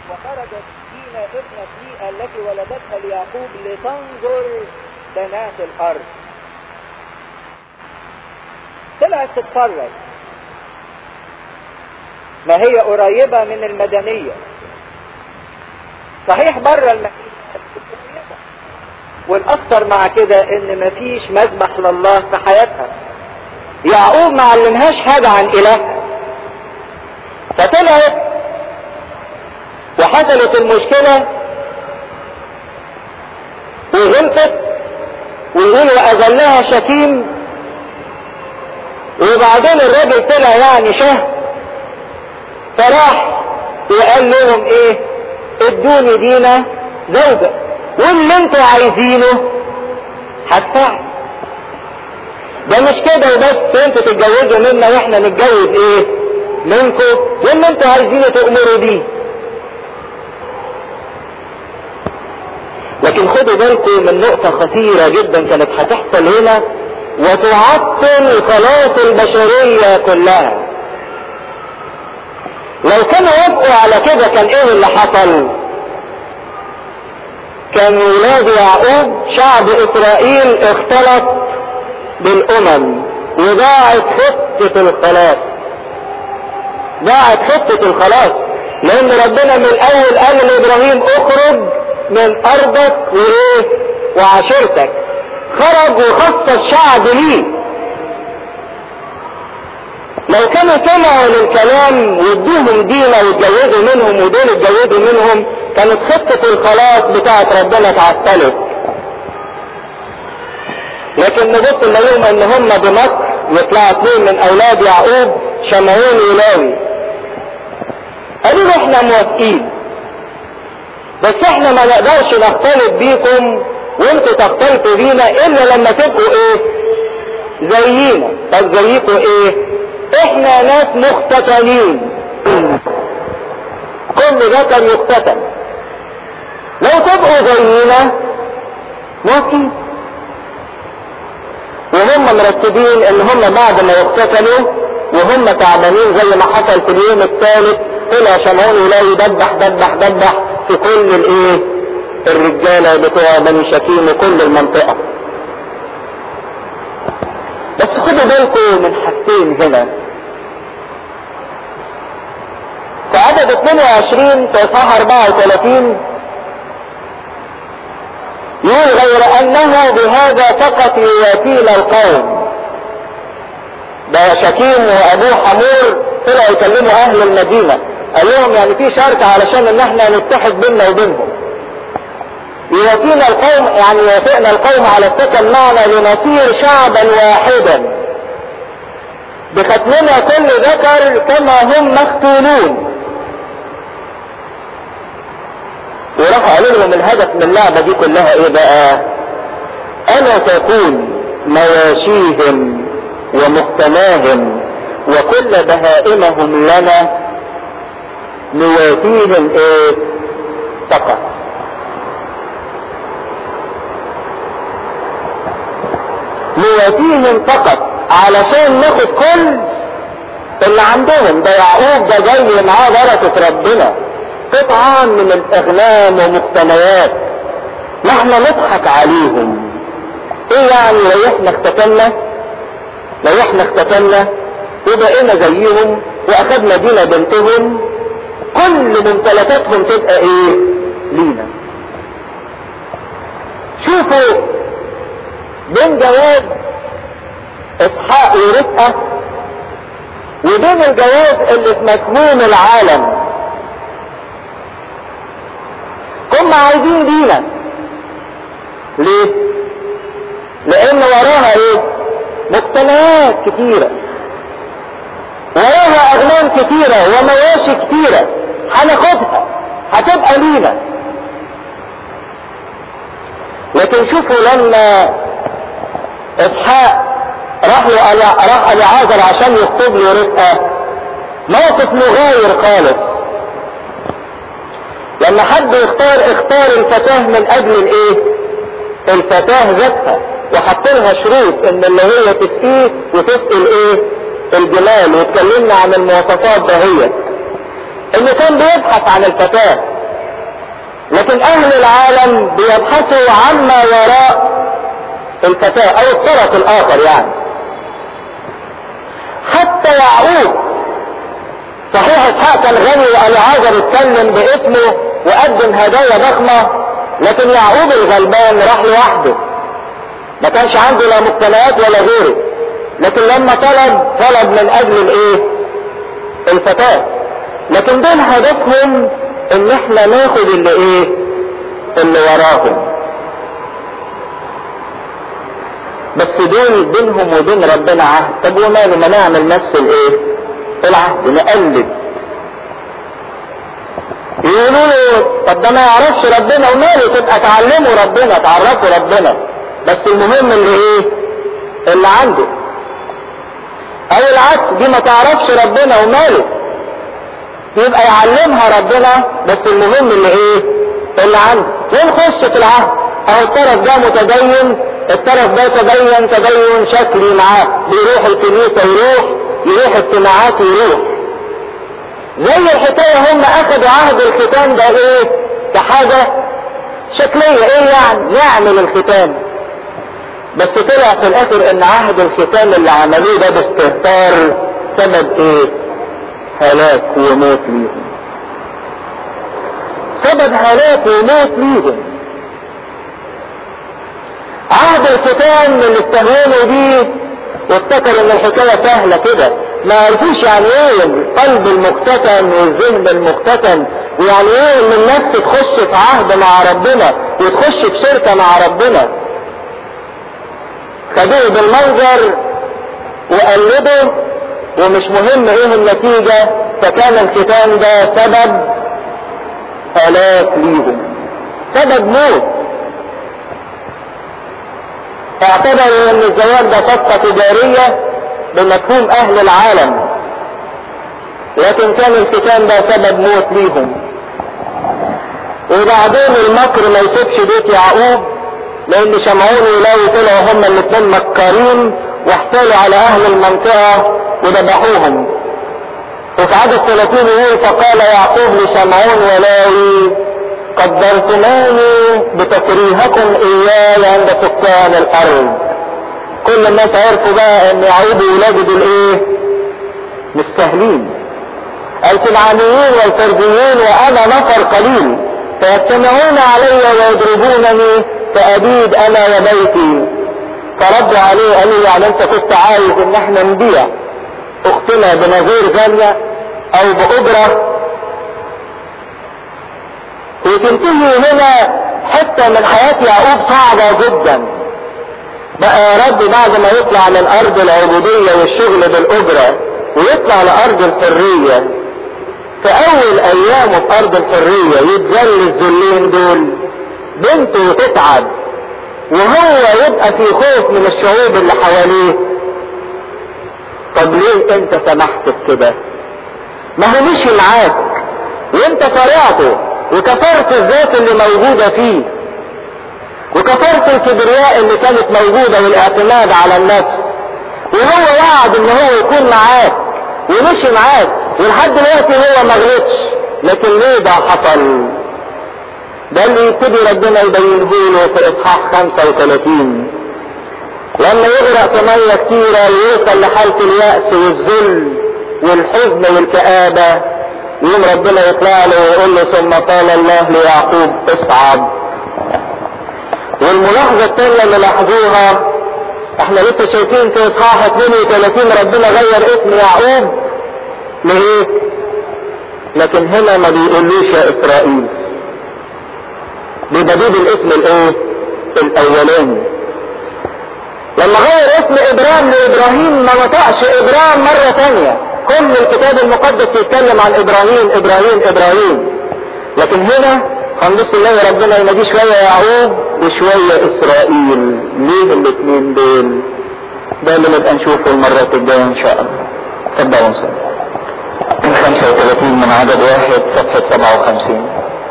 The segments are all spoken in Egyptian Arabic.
وخرجت دينا ابنة ليئة التي ولدتها ليعقوب لتنظر بنات الارض طلعت تتفرج ما هي قريبة من المدنية صحيح بره المدينة والاكثر مع كده ان مفيش مذبح لله في حياتها يعقوب ما علمهاش حاجة عن اله فطلعت وحصلت المشكلة وغلطت ويقول واذلها شتيم وبعدين الراجل طلع يعني شهر فراح وقال لهم ايه ادوني دينا زوجة واللي انتوا عايزينه هدفع ده مش كده وبس انتوا تتجوزوا منا واحنا نتجوز ايه منكم واللي انتوا عايزينه تأمروا بيه لكن خدوا بالكم من نقطة خطيرة جدا كانت هتحصل هنا وتعطل خلاص البشرية كلها لو كانوا وافقوا على كده كان ايه اللي حصل كان ولاد يعقوب شعب اسرائيل اختلط بالامم وضاعت خطة الخلاص ضاعت خطة الخلاص لان ربنا من الاول قال لابراهيم اخرج من ارضك وايه وعشيرتك خرج وخص الشعب ليه لو كانوا سمعوا للكلام وادوهم دينا واتجوزوا منهم ودول اتجوزوا منهم كانت خطة الخلاص بتاعت ربنا اتعطلت لكن نبص نلاقيهم ان هم بمصر يطلعوا اثنين من اولاد يعقوب شمعون ولاوي قالوا له احنا موافقين بس احنا ما نقدرش نختلط بيكم وانتوا تختلطوا بينا الا لما تبقوا ايه زينا طب زيكوا ايه احنا ناس مختتنين كل ذكر يختتن لو تبقوا زينا ممكن وهم مرتبين ان هم بعد ما يختتنوا وهم تعبانين زي ما حصل في اليوم الثالث طلع شمعون ولاقي دبح دبح دبح في كل الايه الرجاله بتوع بني شكيم وكل المنطقه بس خدوا بالكم من حاجتين هنا في عدد 22 في اصحاح 34 يقول غير انه بهذا فقط يواتينا القوم ده شكيم وابوه حمور طلعوا يكلموا اهل المدينه قال لهم يعني في شرط علشان ان احنا نتحد بيننا وبينهم يوافينا القوم يعني يوافقنا القوم على السكن معنا لنصير شعبا واحدا بختمنا كل ذكر كما هم مختونون وراحوا قالوا لهم الهدف من اللعبة دي كلها ايه بقى انا تكون مواشيهم ومختناهم وكل بهائمهم لنا نواتيهم ايه فقط نواتيهم فقط علشان ناخد كل اللي عندهم ده يعقوب ده جاي معاه بركة ربنا قطعة من الاغنام ومقتنيات نحن نضحك عليهم ايه يعني لو احنا اختتمنا لو احنا اختتمنا وبقينا زيهم واخدنا دينا بنتهم كل ممتلكاتهم تبقى ايه لينا شوفوا بين جواز اسحاق ورفقه وبين الجواز اللي في مفهوم العالم هم عايزين دينا ليه لان وراها ايه مقتنيات كتيرة وراها اغنام كتيرة ومواشي كتيرة هناخدها هتبقى لينا لكن شوفوا لما اسحاق راح له راح اليعازر عشان يخطب له رفقه موقف مغاير خالص لما حد يختار اختار الفتاة من اجل الايه الفتاة ذاتها وحط لها شروط ان اللي هي تسقيه وتسقي الايه الجمال واتكلمنا عن المواصفات دهيت انه كان بيبحث عن الفتاة لكن اهل العالم بيبحثوا عما وراء الفتاة او الطرف الاخر يعني حتى يعقوب صحيح اسحاق كان غني والعازر اتكلم باسمه وقدم هدايا ضخمة لكن يعقوب الغلبان راح لوحده ما كانش عنده لا مقتنيات ولا غيره لكن لما طلب طلب من اجل الايه الفتاة لكن دول هدفهم ان احنا ناخد اللي ايه اللي وراهم بس دول بينهم وبين ربنا عهد طب وماله ما نعمل نفس الايه العهد نقلد يقولوا له طب ده ما يعرفش ربنا وماله تبقى تعلموا ربنا تعرفوا ربنا بس المهم اللي ايه اللي عنده او العكس دي ما تعرفش ربنا وماله يبقى يعلمها ربنا بس المهم اللي ايه اللي عنده ونخش في العهد اهو الطرف ده متدين الطرف ده تدين تدين شكلي معاه بيروح الكنيسة يروح يروح اجتماعات يروح زي الحكاية هم اخدوا عهد الختان ده ايه كحاجة شكلية ايه يعني نعمل الختان بس طلع في الاخر ان عهد الختان اللي عملوه ده باستهتار سبب ايه هلاك وموت ليهم سبب هلاك وموت ليهم عهد الختان اللي استهونوا بيه وافتكر ان الحكايه سهله كده ما عرفوش يعني ايه القلب المختتن والذهن المختتن ويعني ايه ان النفس تخش في عهد مع ربنا وتخش في شركه مع ربنا خدوه بالمنظر وقلبوا ومش مهم ايه النتيجه فكان الختان ده سبب هلاك ليهم سبب موت اعتبروا ان الزواج ده صفقة تجارية بمفهوم اهل العالم لكن كان الختان ده سبب موت ليهم وبعدين المكر ما يسيبش بيت يعقوب لان شمعون ولاوي طلعوا هما الاثنين مكارين واحتالوا على اهل المنطقة وذبحوهم وفي عدد 30 يقول فقال يعقوب لشمعون ولاوي قدرتماني بتكريهكم اياي عند سكان الارض كل الناس عرفوا بقى ان يعود ولاده دول ايه مش سهلين الكنعانيين والفرجيين وانا نفر قليل فيجتمعون علي ويضربونني فابيد انا وبيتي فردوا عليه قالوا يعني انت كنت عايز ان احنا نبيع اختنا بنظير غالية او باجره وتنتهي هنا حتة من حياة يعقوب صعبة جدا بقى يا رب بعد ما يطلع من ارض العبودية والشغل بالاجرة ويطلع لارض الحرية في اول ايامه في ارض الحرية يتذل الذلين دول بنته تتعب وهو يبقى في خوف من الشعوب اللي حواليه طب ليه انت سمحت بكده ما هو مشي معاك وانت طريعته وكفرت الذات اللي موجودة فيه وكفرت الكبرياء اللي كانت موجودة والاعتماد على النفس وهو وعد ان هو يكون معاك ومشي معاك ولحد دلوقتي هو ما غلطش لكن ليه ده حصل ده اللي يبتدي ربنا يبينه له في اصحاح 35 لما يغرق في ميه كتيره ويوصل لحاله اليأس والذل والحزن والكآبة يوم ربنا يطلع له ويقول له ثم قال الله ليعقوب اصعد والملاحظة الثانية اللي لاحظوها احنا لسه شايفين في اصحاح 32 ربنا غير اسم يعقوب لايه؟ لكن هنا ما بيقولوش يا اسرائيل بيبقى الاسم الايه؟ الاولاني لما غير اسم ابراهيم لابراهيم ما نطقش ابراهيم مرة ثانية كل الكتاب المقدس يتكلم عن ابراهيم ابراهيم ابراهيم لكن هنا هنبص نلاقي ربنا يناديه شوية يعقوب وشوية اسرائيل ليه الاثنين دول ده اللي نبقى نشوفه المرة الجاية ان شاء الله تبدأوا نصلي 35 من عدد واحد صفحة 57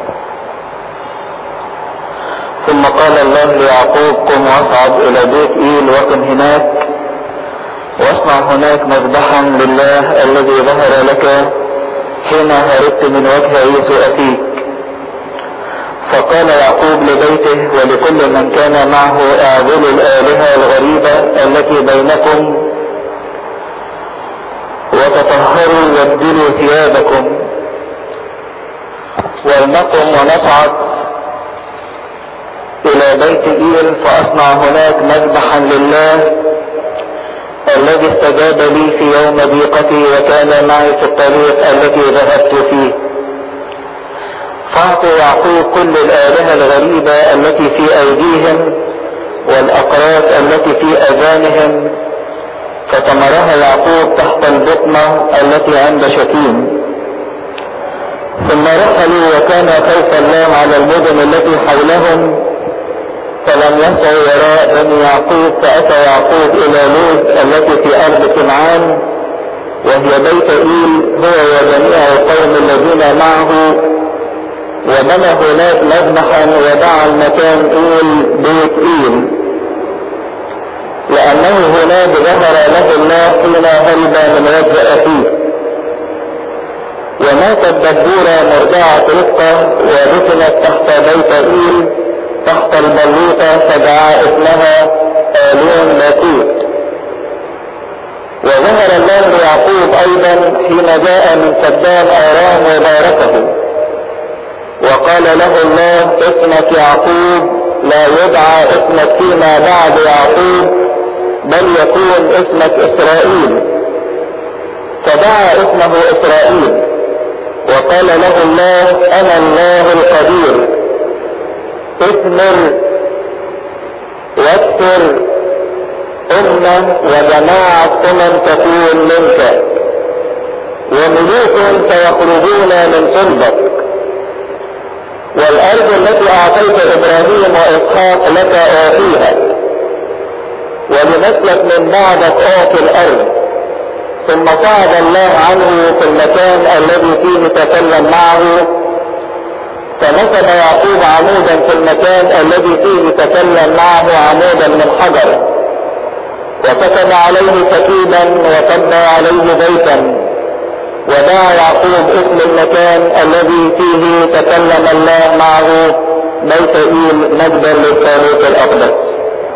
ثم قال الله ليعقوب قم واصعد الى بيت ايل وكن هناك واصنع هناك مذبحا لله الذي ظهر لك حين هربت من وجه عيسو اخيك فقال يعقوب لبيته ولكل من كان معه اعبدوا الآلهة الغريبة التي بينكم وتطهروا وابدلوا ثيابكم ولنقم ونصعد الى بيت ايل فاصنع هناك مذبحا لله الذي استجاب لي في يوم ضيقتي وكان معي في الطريق التي ذهبت فيه فاعطوا يعقوب كل الآلهة الغريبة التي في أيديهم والأقراط التي في أذانهم فتمرها يعقوب تحت البطنة التي عند شتيم ثم رحلوا وكان خوف الله على المدن التي حولهم فلم يسعوا وراء بني يعقوب فأتى يعقوب إلى لوز التي في أرض كنعان وهي بيت إيل هو وجميع القوم الذين معه وبنى هناك مذبحا ودعا المكان إيل بيت إيل لأنه هناك ظهر له الله حين هرب من وجه أخيه وماتت دبورة مرضعة رفقة ودفنت تحت بيت إيل تحت البلوطة فدعا اسمها آلون لاكوت وظهر الله ليعقوب أيضا حين جاء من سدان آرام وباركه وقال له الله اسمك يعقوب لا يدعى اسمك فيما بعد يعقوب بل يكون اسمك اسرائيل فدعا اسمه اسرائيل وقال له الله انا الله القدير اثمر واكثر امة وجماعة امم تكون منك وملوك سيخرجون من صلبك والارض التي اعطيت ابراهيم واسحاق لك اعطيها ولنسلك من بعدك اعطي الارض ثم صعد الله عنه في المكان الذي فيه تكلم معه فنصب يعقوب عمودا في المكان الذي فيه تكلم معه عمودا من حجر وكتب عليه كتيبا وصب عليه بيتا ودعا يعقوب اسم المكان الذي فيه تكلم الله معه بيت ايل مجدا للثالوث الاقدس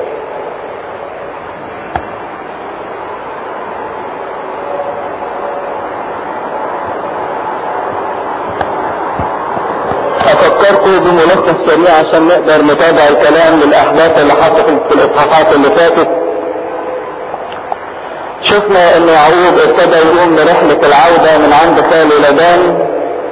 افكركم بملخص سريع عشان نقدر نتابع الكلام للاحداث اللي حصلت في الاصحاحات اللي فاتت شفنا ان يعقوب ابتدى يقوم برحلة العودة من عند خاله لبان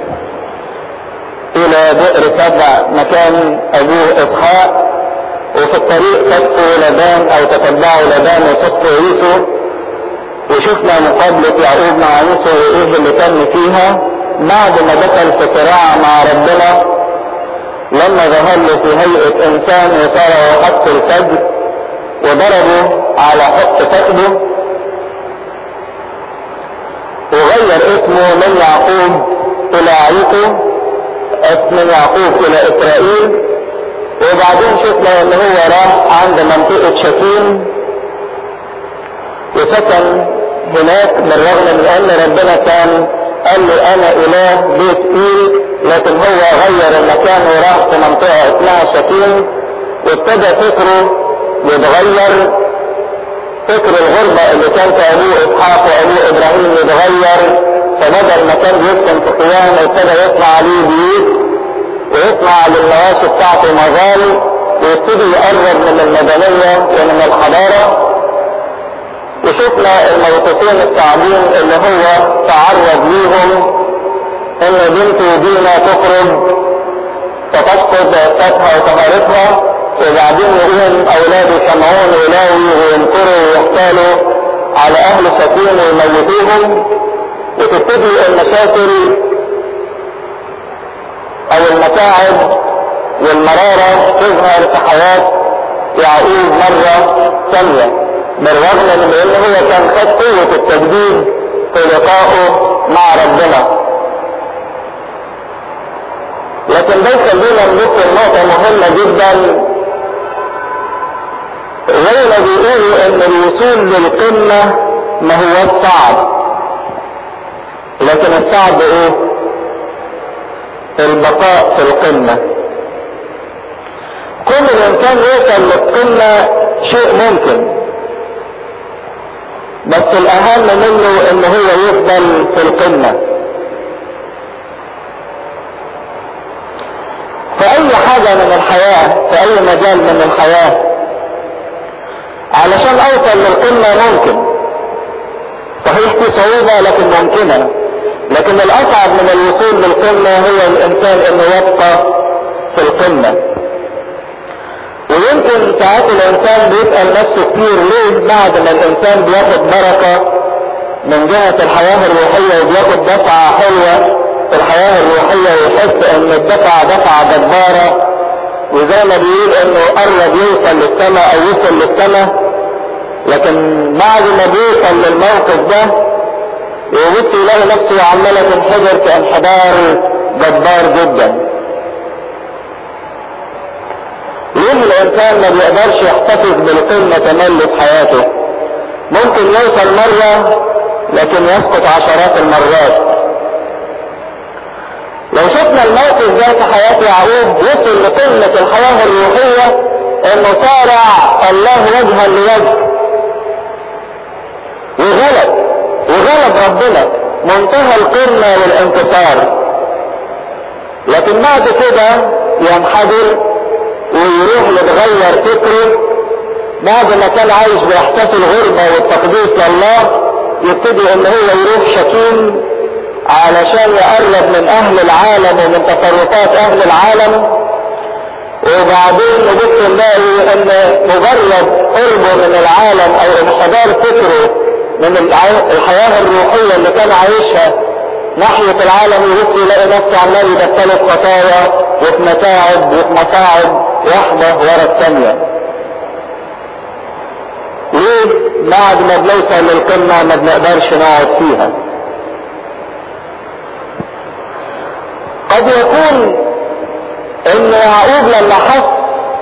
الى بئر سبع مكان ابوه اسحاق وفي الطريق صدقوا لبان او تتبعوا لبان وصدقوا عيسو وشفنا مقابلة يعقوب مع عيسو وايه اللي تم فيها بعد ما دخل في صراع مع ربنا لما ظهر له في هيئة انسان وصار حق الفجر وضربه على حق فخذه وغير اسمه من يعقوب الى عيسو اسم يعقوب الى اسرائيل وبعدين شفنا ان هو راح عند منطقة شتيم وسكن هناك بالرغم من ان ربنا كان قال له انا اله بيت ايل لكن هو غير المكان وراح في منطقة اسمها شتيم وابتدى فكره يتغير فكر الغربة اللي كان في ابوه اسحاق وابوه ابراهيم يتغير فبدل ما كان بيسكن في قيام ابتدى يصنع عليه بيوت ويصنع للمواشي بتاعته مظال ويبتدي يقرب من المدنية ومن الحضارة وشفنا الموقفين الصعبين اللي هو تعرض ليهم ان بنته دينا تخرج فتفقد عفتها وطهارتها وبعدين يقوم اولاده شمعون ولاوي وينكروا ويقتالوا على اهل شتيم ويموتوهم وتبتدي المشاكل او المتاعب والمرارة تظهر في حياة يعقوب مرة ثانية بالرغم من ان هو كان خد قوة التجديد في لقائه مع ربنا لكن ده يخلينا نبص لنقطة مهمة جدا زي ما بيقولوا ان الوصول للقمة ما هو الصعب لكن الصعب ايه البقاء في القمة كل الانسان يوصل للقمة شيء ممكن بس الاهم منه ان هو يفضل في القمة في اي حاجة من الحياة في اي مجال من الحياة علشان اوصل للقمة ممكن صحيح في صعوبة لكن ممكنة لكن الاصعب من الوصول للقمة هو الانسان انه يبقى في القمة ويمكن ساعات الانسان بيسأل نفسه كتير ليه بعد ما الانسان بياخد بركة من جهة الحياة الروحية وبياخد دفعة حلوة في الحياة الروحية ويحس ان الدفعة دفعة جبارة وزي ما بيقول انه قرب يوصل للسماء او وصل للسماء لكن بعد ما بيوصل للموقف ده يبص يلاقي نفسه عمالة تنحدر كانحدار جبار جدا ليه الانسان ما بيقدرش يحتفظ بالقمة تملي في حياته ممكن يوصل مرة لكن يسقط عشرات المرات لو شفنا الموقف ده في حياة يعقوب وصل لقمة الحياة الروحية انه صارع الله وجها لوجه وغلب وغلب ربنا منتهى القمة والانتصار لكن بعد كده ينحدر ويروح يتغير فكره بعد ما كان عايش باحساس الغربة والتقديس لله يبتدي ان هو يروح شكيم علشان يقرب من اهل العالم ومن تصرفات اهل العالم وبعدين نبص نلاقي ان مجرد قربه من العالم او انحدار فكره من الحياة الروحية اللي كان عايشها ناحية العالم يبص يلاقي نفسه عمال يبطل خطايا وفي متاعب وفي مصاعب واحدة ورا الثانية ليه بعد ما بنوصل للقمة ما بنقدرش نقعد فيها قد يكون ان يعقوب لما حس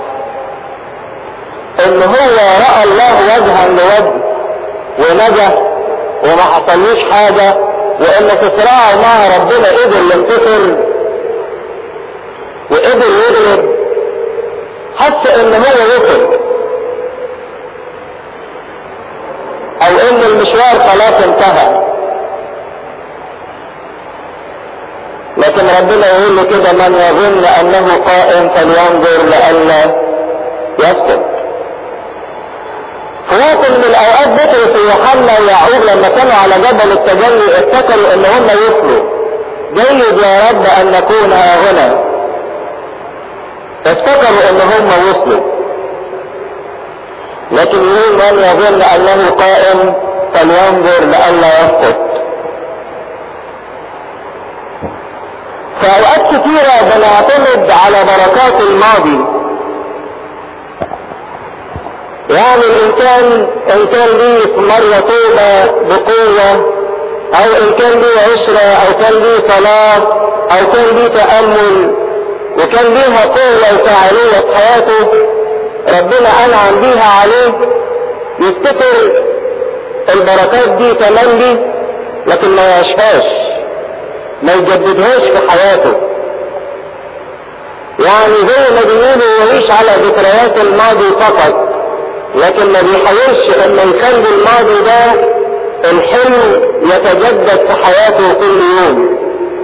ان هو رأى الله وجها لوجه ونجا وما حصلوش حاجة وان في صراعه مع ربنا قدر ينتصر وقدر يغلب حس ان هو وصل او ان المشوار خلاص انتهى لكن ربنا يقول له كده من يظن انه قائم فلينظر لئلا يسقط في وقت من الاوقات بطرس ويوحنا ويعقوب لما كانوا على جبل التجلي افتكروا ان هم وصلوا جيد يا رب ان نكون ها هنا افتكروا ان هم وصلوا لكن يقول من يظن انه قائم فلينظر لئلا يسقط في اوقات كتيرة بنعتمد على بركات الماضي يعني الانسان ان كان ليه في مرة توبة بقوة او ان كان ليه عشرة او كان ليه صلاة او كان ليه تأمل وكان ليها قوة وفاعلية في حياته ربنا انعم بيها عليه يفتكر البركات دي تملي لكن ما يعيشهاش ما يجددهاش في حياته يعني زي ما بيقولوا يعيش على ذكريات الماضي فقط لكن ما بيحاولش انه يخلي الماضي ده الحلم يتجدد في حياته كل يوم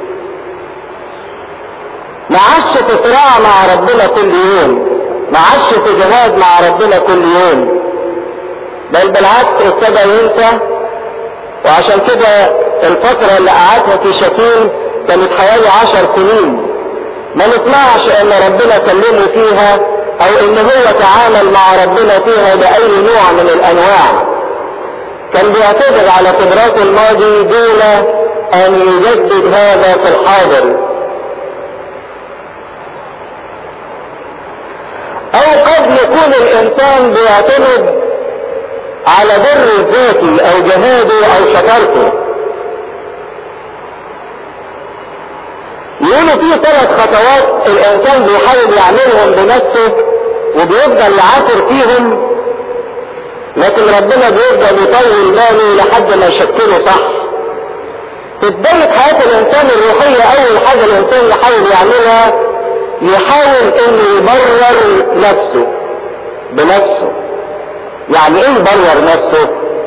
ما عادش في صراع مع ربنا كل يوم ما عادش في جهاد مع ربنا كل يوم بل بالعكس ابتدى ينسى وعشان كده الفترة اللي قعدها في شكيم كانت حوالي عشر سنين ما نسمعش ان ربنا كلمه فيها او ان هو تعامل مع ربنا فيها باي نوع من الانواع كان بيعتذر على خبرات الماضي دون ان يجدد هذا في الحاضر او قد يكون الانسان بيعتمد على بر الذاتي او جهاده او شطارته يقولوا في ثلاث خطوات الانسان بيحاول يعملهم بنفسه وبيفضل يعافر فيهم لكن ربنا بيفضل يطول باله لحد ما يشكله صح في بداية حياة الانسان الروحية اول حاجة الانسان يحاول يعملها يحاول انه يبرر نفسه بنفسه يعني ايه يبرر نفسه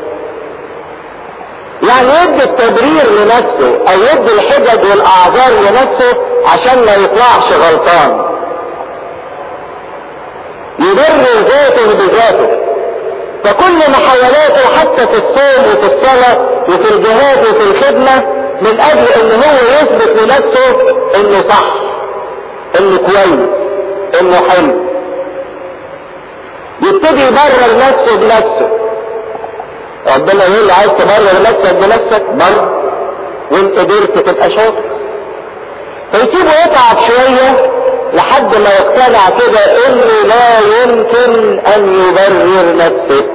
يعني يدي التبرير لنفسه او يدي الحجج والاعذار لنفسه عشان ما يطلعش غلطان يبرر ذاته بذاته فكل محاولاته حتى في الصوم وفي الصلاة وفي الجهاد وفي الخدمة من اجل ان هو يثبت لنفسه انه صح انه كويس انه حلو يبتدي يبرر نفسه بنفسه ربنا يقول له عايز تبرر نفسك بنفسك بر وانت قدرت تبقى شاطر فيسيبه يتعب شوية لحد ما يقتنع كده انه لا يمكن ان يبرر نفسه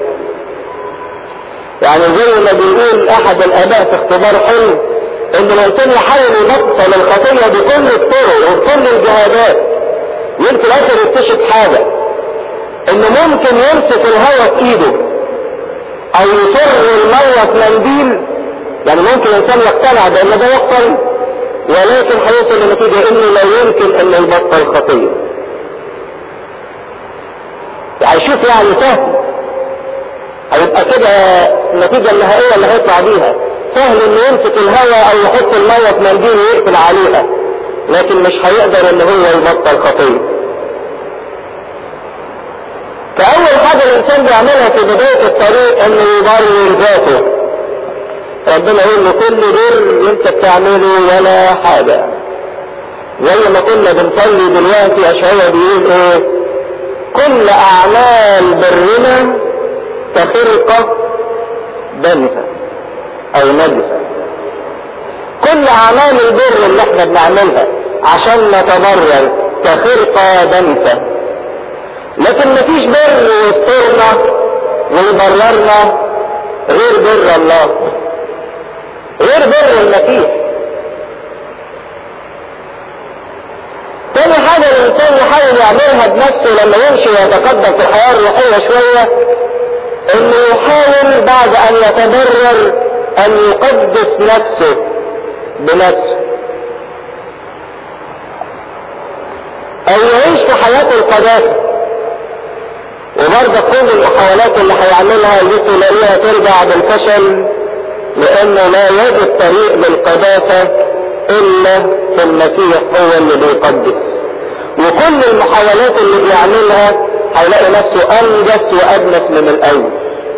يعني زي ما بيقول احد الاباء في اختبار حلم ان الانسان يحاول يبطل الخطية بكل الطرق وبكل الجهادات وانت الاخر يكتشف حاجة انه ممكن يمسك الهواء في ايده او يصر المية في منديل يعني ممكن الانسان يقتنع بان ده يحصل ولكن هيوصل لنتيجة انه لا يمكن انه يبطل خطية هيشوف يعني سهل هيبقى كده النتيجة النهائية اللي هيطلع بيها سهل انه يمسك الهواء او يحط المية في منديل ويقفل عليها لكن مش هيقدر ان هو يبطل خطية فاول حاجة الانسان بيعملها في بداية الطريق انه يبرر ذاته ربنا يقول له كل بر انت بتعمله ولا حاجة زي ما كنا بنصلي دلوقتي اشعياء بيقول ايه كل اعمال برنا كخرقة دنسة او نجسة كل اعمال البر اللي احنا بنعملها عشان نتبرر كخرقة دنسة لكن مفيش بر يسترنا ويبررنا غير بر الله غير بر المسيح تاني حاجة الإنسان يحاول يعملها بنفسه لما يمشي ويتقدم في الحياة الروحية شوية إنه يحاول بعد أن يتبرر أن يقدس نفسه بنفسه أو يعيش في حياة القداسة وبرضه كل المحاولات اللي هيعملها اللي تلاقيها ترجع بالفشل لانه لا يجد طريق للقداسة الا في المسيح هو اللي بيقدس وكل المحاولات اللي بيعملها هيلاقي نفسه انجس وادنس من الاول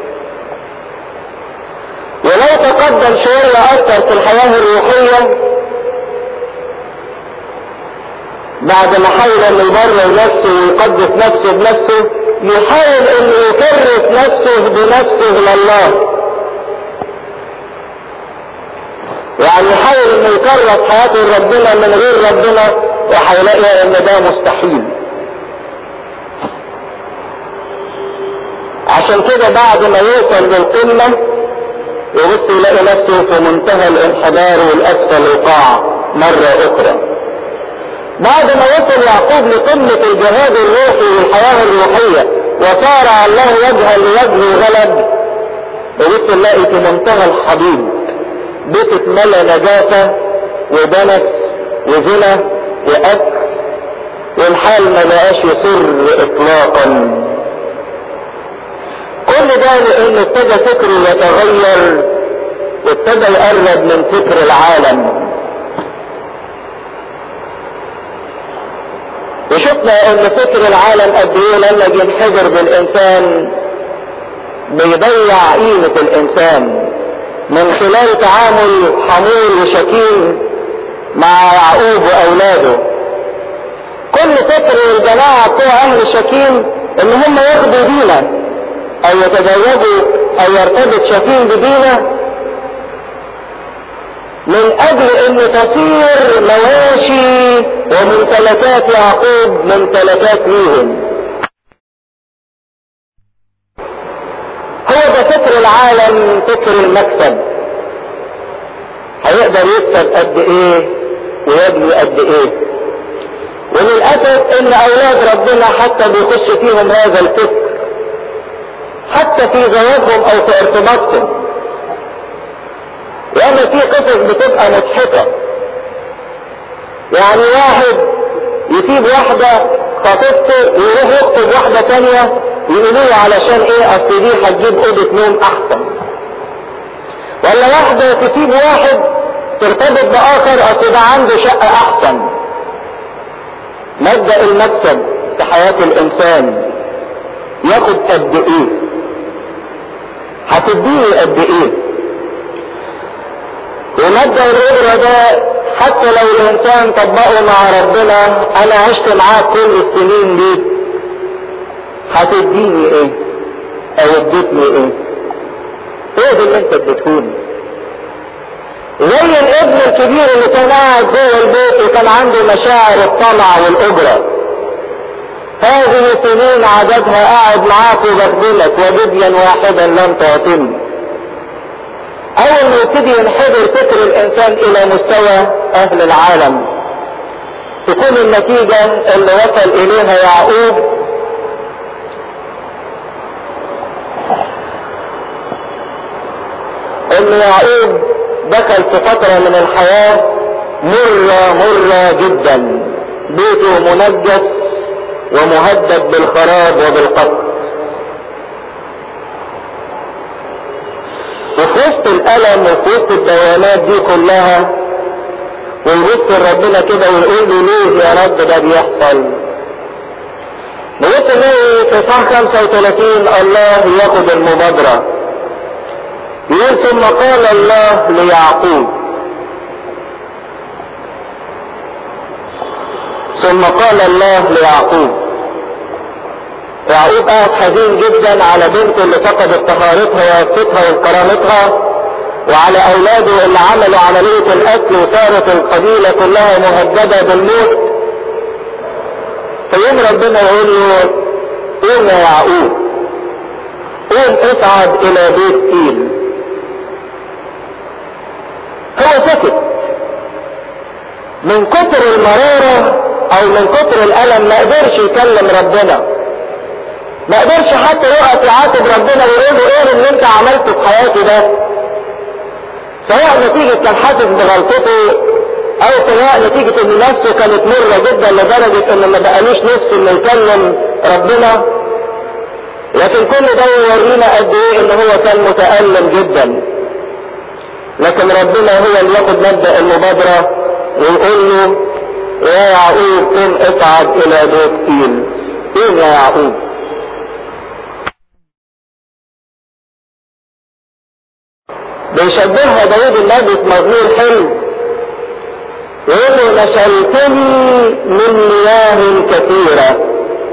ولو تقدم شوية اكتر في الحياة الروحية بعد ما حاول انه يبرر نفسه ويقدس نفسه بنفسه يحاول انه يكرس نفسه بنفسه لله يعني يحاول انه يكرس حياته لربنا من غير ربنا وهيلاقي ان ده مستحيل عشان كده بعد ما يوصل للقمة يبص يلاقي نفسه في منتهى الانحدار والاسفل وقاع مرة اخرى بعد ما وصل يعقوب لقمة الجهاد الروحي والحياة الروحية وصار الله وجها لوجه غلب يبص نلاقي في منتهى الحضيض بيت اتملى نجاسة ودنس وزنا وأكل والحال ما بقاش يصر إطلاقا كل ده لأن ابتدى فكره يتغير وابتدى يقرب من فكر العالم وشفنا ان فكر العالم قد ايه لما بينحدر بالانسان بيضيع قيمة الانسان من خلال تعامل حمول وشكيم مع يعقوب واولاده كل فكر الجماعة بتوع اهل شكيم ان هم ياخدوا دينا او يتزوجوا او يرتبط شكيم بدينه من اجل ان تصير مواشي وممتلكات يعقوب ممتلكات ليهم هو ده فكر العالم فكر المكسب هيقدر يكسب قد ايه ويبني قد ايه وللاسف ان اولاد ربنا حتى بيخش فيهم هذا الفكر حتى في زواجهم او في ارتباطهم لان في قصص بتبقى مضحكة يعني واحد يسيب يسيب واحدة خطيبته ويروح يخطب واحدة تانية يقولوا له علشان ايه اصل دي هتجيب اوضة نوم احسن ولا واحدة تسيب واحد ترتبط باخر اصل ده عنده شقة احسن مبدأ المكسب في حياة الانسان ياخد قد ايه هتديني قد ايه ومبدأ الأجرة ده حتى لو الإنسان طبقه مع ربنا أنا عشت معاك كل السنين دي هتديني إيه؟ أو اديتني إيه؟ إيه ده اللي أنت اديتهوني؟ زي الابن الكبير اللي كان قاعد جوه البيت وكان عنده مشاعر الطمع والأجرة هذه سنين عددها قاعد معاك وبخدمك وجديا واحدا لم تعطني اول ما يبتدي ينحدر فكر الانسان الى مستوى اهل العالم تكون النتيجة اللي وصل اليها يعقوب ان يعقوب دخل في فترة من الحياة مرة مرة جدا بيته منجس ومهدد بالخراب وبالقتل وفي وسط الألم وفي وسط الدوامات دي كلها ويبص لربنا كده ويقول له ليه يا رب ده بيحصل نبص نلاقي في صح 35 الله ياخد المبادرة يقول ثم قال الله ليعقوب ثم قال الله ليعقوب يعقوب قاعد حزين جدا على بنته اللي فقدت طهارتها ووفقتها وكرامتها وعلى اولاده اللي عملوا عملية القتل وصارت القبيلة كلها مهددة بالموت فيوم ربنا يقول له قوم يا يعقوب قوم اصعد الى بيت ايل هو سكت من كتر المرارة او من كتر الالم ما قدرش يكلم ربنا ما قدرش حتى يقف يعاتب ربنا ويقول له ايه اللي انت عملته في حياتي ده سواء نتيجة كان حاسس بغلطته او سواء نتيجة ان نفسه كانت مرة جدا لدرجة ان ما بقالوش نفس انه يكلم ربنا لكن كل ده يورينا قد ايه ان هو كان متألم جدا لكن ربنا هو اللي ياخد مبدأ المبادرة ويقول له يا يعقوب قم اصعد الى بيت تيل ايه يا يعقوب بيشبهها داود النبي في مزمور حلو يقول له نشلتني من مياه كثيرة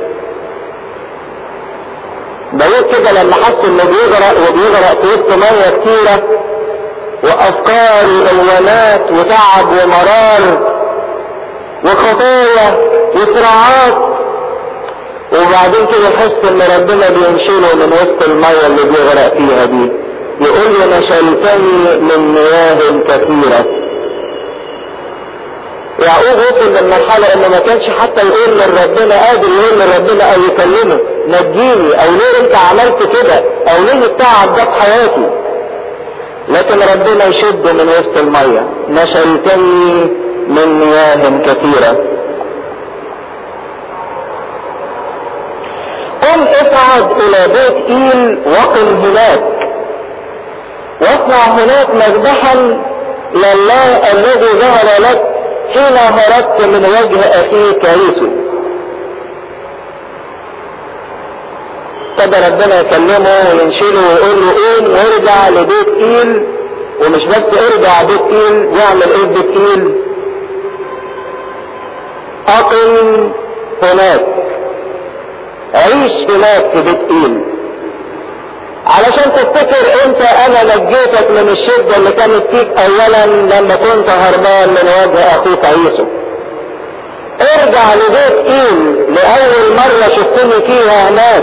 داود كده لما حس انه بيغرق وبيغرق في وسط مية كتيرة وافكار والوانات وتعب ومرار وخطايا وصراعات وبعدين كده يحس ان ربنا بينشله من وسط المية اللي بيغرق فيها دي يقول لي نشلتني من مياه كثيرة يعقوب وصل للمرحلة انه ما كانش حتى يقول لربنا قادر يقول لربنا او يكلمه نجيني او ليه انت عملت كده او ليه التعب ده في حياتي لكن ربنا يشده من وسط المية نشلتني من مياه كثيرة قم اصعد الى بيت ايل وقم هناك واصنع هناك مذبحا لله الذي ظهر لك حين هربت من وجه اخيك يوسف ابتدى ربنا يكلمه وينشله ويقول له قوم وارجع لبيت ايل ومش بس ارجع بيت ايل واعمل ايه بيت ايل اقم هناك عيش هناك في بيت ايل علشان تفتكر انت انا نجيتك من الشدة اللي كانت فيك اولا لما كنت هربان من وجه اخوك يوسف ارجع لبيت ايل لاول مرة شفتني فيها هناك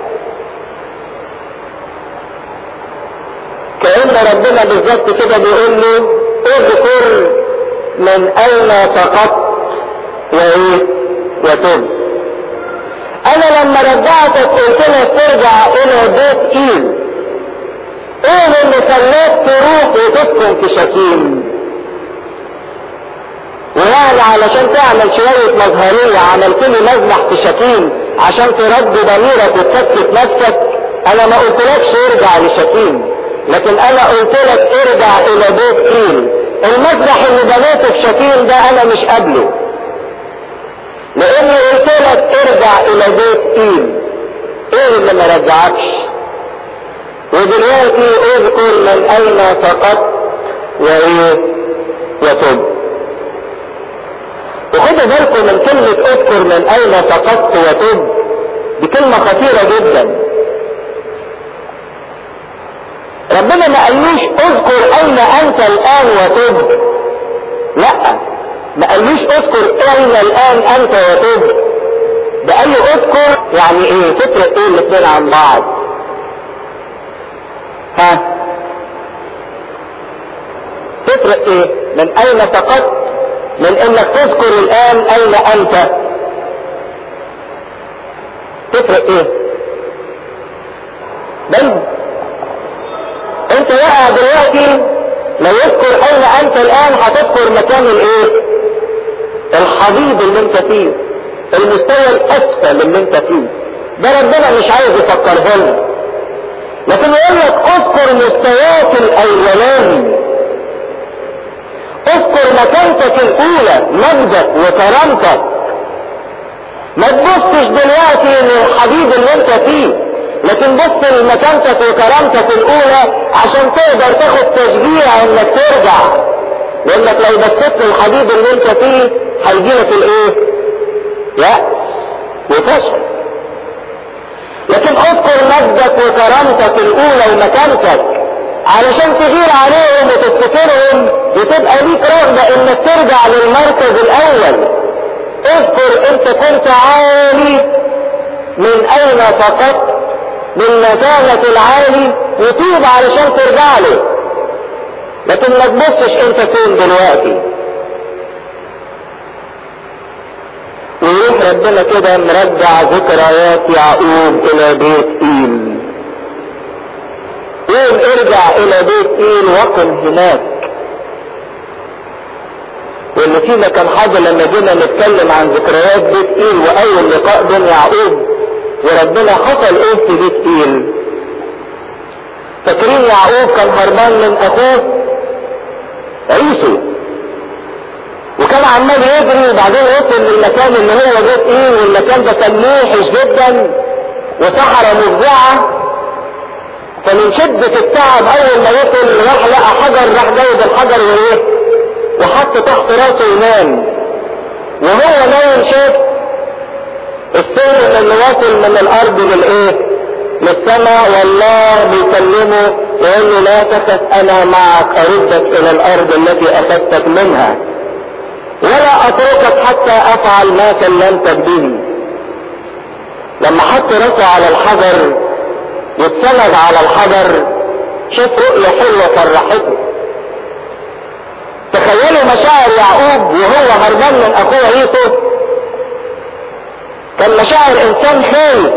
كأن ربنا بالظبط كده بيقول له اذكر من اين سقطت وايه وتب انا لما رجعتك قلت لك ترجع الى بيت ايل ايه اللي خلاك تروح وتسكن في شكيم ويعني علشان تعمل شوية مظهرية عملت لي مذبح في شتيم عشان ترد ضميرك وتسكت نفسك انا ما قلتلكش ارجع لشتيم لكن انا قلت لك ارجع الى بيت ايل المذبح اللي بنيته في شتيم ده انا مش قابله لاني قلت لك ارجع الى بيت ايل ايه اللي ما رجعكش ودلوقتي اذكر من اين سقطت وايه وتب وخدوا بالكم من كلمة اذكر من اين سقطت وتب دي كلمة خطيرة جدا ربنا ما قالوش اذكر اين انت الان وتب لا ما قالوش اذكر اين الان انت وتب ده قال له اذكر يعني ايه تفرق ايه الاثنين عن بعض ها تفرق ايه من اين سقطت من انك تذكر الان اين انت تفرق ايه بل انت بقى دلوقتي لو يذكر اين انت الان هتذكر مكان الايه الحضيض اللي انت فيه المستوى الاسفل اللي انت فيه ده ربنا مش عايز يفكره لنا لكن يقول لك اذكر مستواك الاولاني اذكر مكانتك الاولى مجدك وكرامتك ما تبصش دلوقتي للحديد اللي انت فيه لكن بص لمكانتك وكرامتك الاولى عشان تقدر تاخد تشجيع انك ترجع لانك لو بصيت للحديد اللي انت فيه هيجيلك الايه يأس وفشل لكن اذكر مجدك وكرامتك الاولى ومكانتك علشان تغير عليهم وتفتكرهم وتبقى ليك رغبة انك ترجع للمركز الاول اذكر انت كنت عالي من اين سقطت من مكانة العالي وتوب علشان ترجع له لكن ما تبصش انت فين دلوقتي ويروح ربنا كده مرجع ذكريات يعقوب الى بيت ايل قوم ارجع الى بيت ايل وقم هناك واللي فينا كان حاضر لما جينا نتكلم عن ذكريات بيت ايل واول لقاء بين يعقوب وربنا حصل ايه في بيت ايل فاكرين يعقوب كان هربان من اخوه عيسو وكان عمال يجري وبعدين وصل للمكان اللي هو بيت ايه والمكان ده كان موحش جدا وصحراء مفزعه فمن شدة التعب أول ما وصل راح لقى حجر راح جايب الحجر وإيه؟ وحط تحت راسه ونام وهو نايم شاف السلم اللي واصل من الأرض للإيه؟ للسماء والله بيكلمه ويقول له لا تخف أنا معك أردك إلى الأرض التي أخذتك منها ولا أتركك حتى أفعل ما كلمتك به لما حط راسه على الحجر واتسند على الحجر شاف رؤية حلوة فرحته تخيلوا مشاعر يعقوب وهو هربان من اخوه عيسو كان مشاعر انسان خايف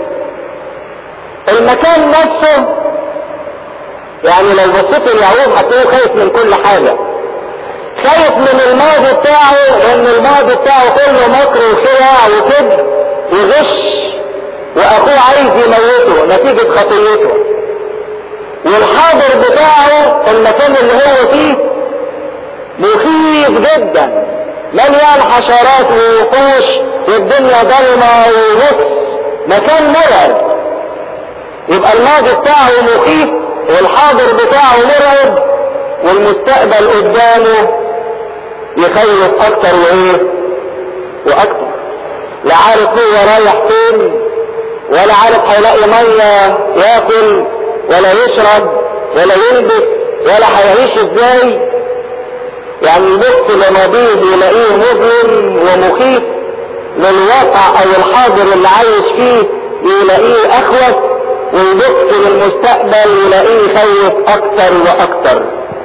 المكان نفسه يعني لو بصيت ليعقوب هتلاقيه خايف من كل حاجة خايف من الماضي بتاعه لان الماضي بتاعه كله مكر وخدع وكذب وغش واخوه عايز يموته نتيجة خطيته والحاضر بتاعه المكان اللي هو فيه مخيف جدا مليان حشرات ووحوش والدنيا ضلمة ونص مكان مرعب يبقى الماضي بتاعه مخيف والحاضر بتاعه مرعب والمستقبل قدامه يخوف اكتر وايه واكتر لا عارف هو رايح فين ولا عارف هيلاقي ميه ياكل ولا يشرب ولا يلبس ولا هيعيش ازاي يعني يبص لماضيه يلاقيه مظلم ومخيف للواقع او الحاضر اللي عايش فيه يلاقيه اخوف ويبص للمستقبل يلاقيه يخوف اكتر واكتر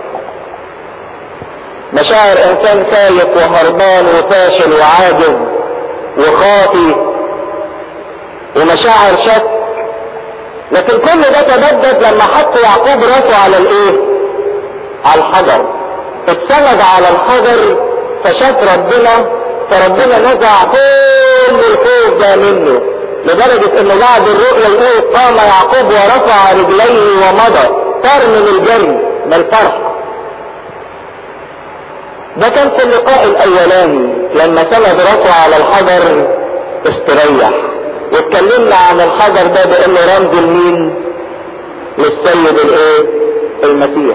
مشاعر انسان خايف وهربان وفاشل وعاجز وخاطي ومشاعر شك لكن كل ده تبدد لما حط يعقوب راسه على الايه على الحجر اتسند على الحجر فشاف ربنا فربنا نزع كل الخوف ده منه لدرجة انه بعد الرؤيا يقول قام يعقوب ورفع رجليه ومضى طار من الجري من الفرح ده كان في اللقاء الاولاني لما سند راسه على الحجر استريح واتكلمنا عن الحجر ده بانه رمز لمين للسيد الايه المسيح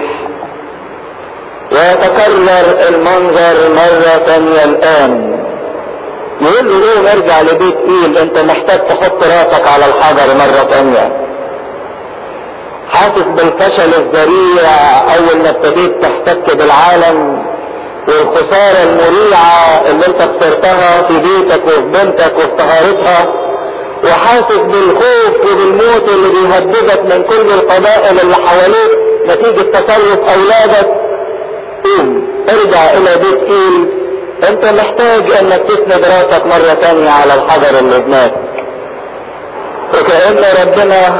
ويتكرر المنظر مرة ثانية الآن يقول له ليه نرجع لبيت إيل أنت محتاج تحط راسك على الحجر مرة ثانية حاسس بالفشل الذريع أول ما ابتديت تحتك بالعالم والخسارة المريعة اللي أنت خسرتها في بيتك وفي بنتك وفي طهارتها وحاسس بالخوف وبالموت اللي بيهددك من كل القبائل اللي حواليك نتيجة تصرف أولادك قوم ارجع الى بيت ايل انت محتاج انك تسند راسك مرة تانية على الحجر اللي هناك وكأن ربنا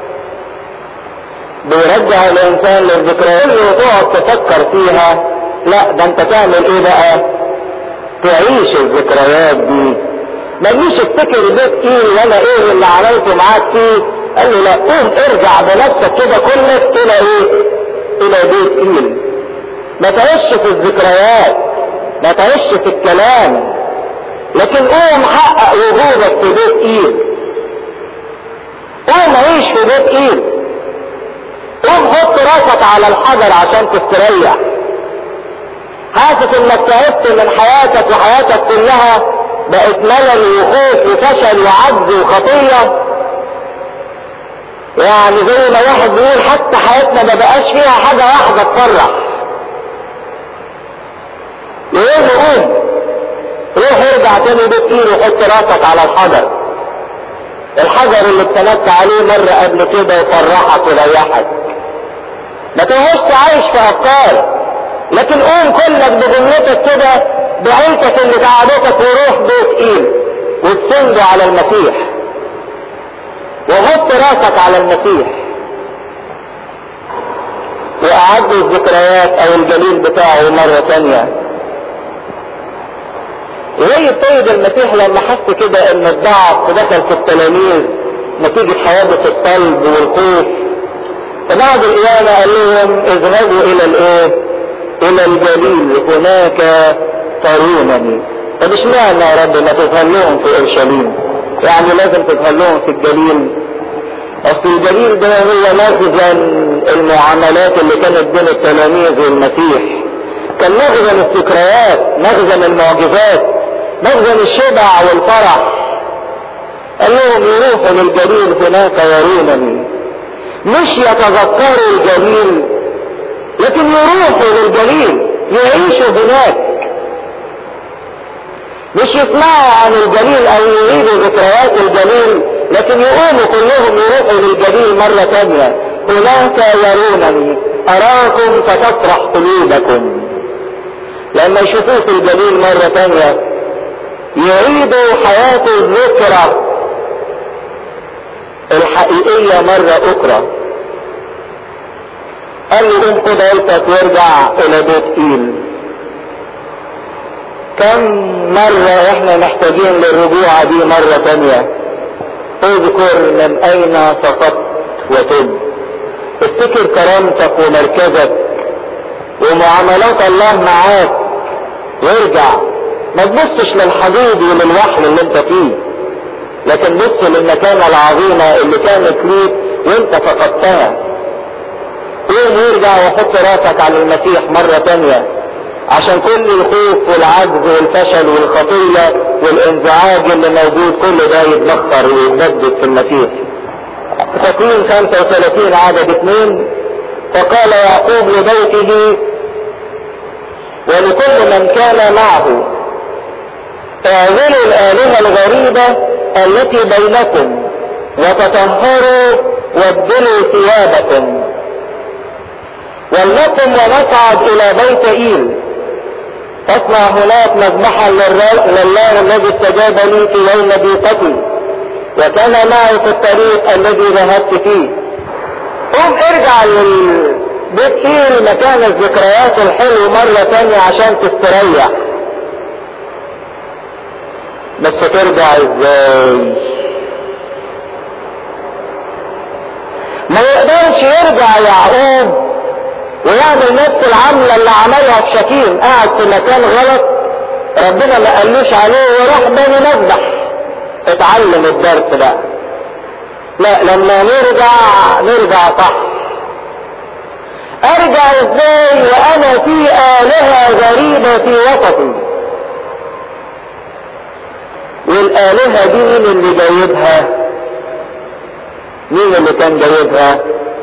بيرجع الانسان للذكريات اللي تقعد تفكر فيها لا ده انت تعمل ايه بقى تعيش الذكريات دي ما تجيش افتكر بيت ايل وانا ايه اللي عملته معاك فيه قال له لا قوم ارجع بنفسك كده كلك الى ايه الى بيت ايل ما تعيش في الذكريات ما تعيش في الكلام لكن قوم حقق وجودك في بيت ايد قوم عيش في بيت ايد قوم حط راسك على الحجر عشان تستريح حاسس انك تعبت من حياتك وحياتك كلها بقت ملل وخوف وفشل وعجز وخطيه يعني زي ما واحد بيقول حتى حياتنا ما بقاش فيها حاجه واحده تفرح يقول له قوم روح ارجع تاني بيت ايد وحط راسك على الحجر الحجر اللي اتسندت عليه مرة قبل كده يفرحك ويريحك ما تقعدش عايش في افكار لكن قوم كلك بجملتك كده بعيلتك اللي تعبتك وروح بيت ايد وتسنده على المسيح وحط راسك على المسيح وأعد الذكريات أو الجليل بتاعه مرة تانية زي السيد المسيح لما حس كده ان الضعف دخل في التلاميذ نتيجة حوادث الصلب والخوف فبعد القيامة قال لهم اذهبوا الى الايه الى الجليل هناك ترونني طب اشمعنى يا رب ما تظهر لهم في اورشليم يعني لازم تظهر لهم في الجليل اصل الجليل ده هو مخزن المعاملات اللي كانت بين التلاميذ والمسيح كان مخزن الذكريات مخزن المعجزات مخزن الشبع والفرح قال لهم يروحوا للجليل هناك يرونني مش يتذكروا الجليل لكن يروحوا للجليل يعيشوا هناك مش يسمعوا عن الجليل او يعيدوا ذكريات الجليل لكن يقوموا كلهم يروحوا للجليل مرة تانية هناك يرونني اراكم فتفرح قلوبكم لما يشوفوه في الجليل مرة تانية يعيدوا حياة الذكرى الحقيقية مرة أخرى قال له قوم خد عيلتك وارجع إلى بيت إيل كم مرة احنا محتاجين للرجوع دي مرة تانية اذكر من اين سقطت وتب افتكر كرامتك ومركزك ومعاملات الله معاك وارجع ما تبصش للحديد وللوحل اللي انت فيه لكن بص للمكانة العظيمة اللي كانت ليك وانت فقدتها قوم وارجع وحط راسك على المسيح مرة تانية عشان كل الخوف والعجز والفشل والخطية والانزعاج اللي موجود كل ده يتبخر ويتجدد في المسيح تكوين 35 عدد اثنين فقال يعقوب لبيته ولكل من كان معه اعملوا الآلهة الغريبة التي بينكم وتطهروا وابدلوا ثيابكم ولنقم ونصعد إلى بيت إيل تصنع هناك مذبحا لله الذي استجاب لي في يوم ضيقتي وكان معي في الطريق الذي ذهبت فيه قوم ارجع للبيت إيل مكان الذكريات الحلو مرة تانية عشان تستريح بس ترجع ازاي ما يقدرش يرجع يعقوب ويعمل نفس العملة اللي عملها في شكيم قاعد في مكان غلط ربنا ما قالوش عليه وراح بني مذبح اتعلم الدرس بقى لا لما نرجع نرجع صح ارجع ازاي وانا في الهة غريبة في وسطي والالهة دي مين اللي جايبها مين اللي كان جايبها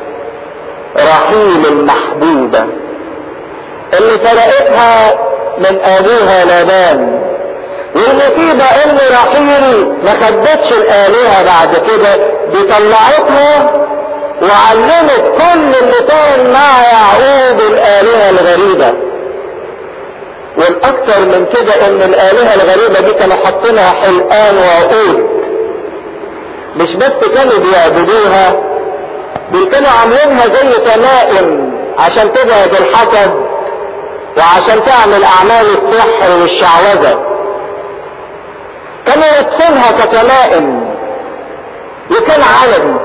رحيل المحبوبة اللي سرقتها من ابوها لابان والنتيجة ان رحيل ما خدتش الالهة بعد كده دي طلعتها وعلمت كل اللي كان مع يعقوب الالهة الغريبة والاكثر من كده ان الالهة الغريبة دي كانوا حاطينها حلقان وعقود مش بس كانوا بيعبدوها دول كانوا عاملينها زي تمائم عشان تبعد الحسد وعشان تعمل اعمال السحر والشعوذة كانوا يدفنها كتمائم وكان علني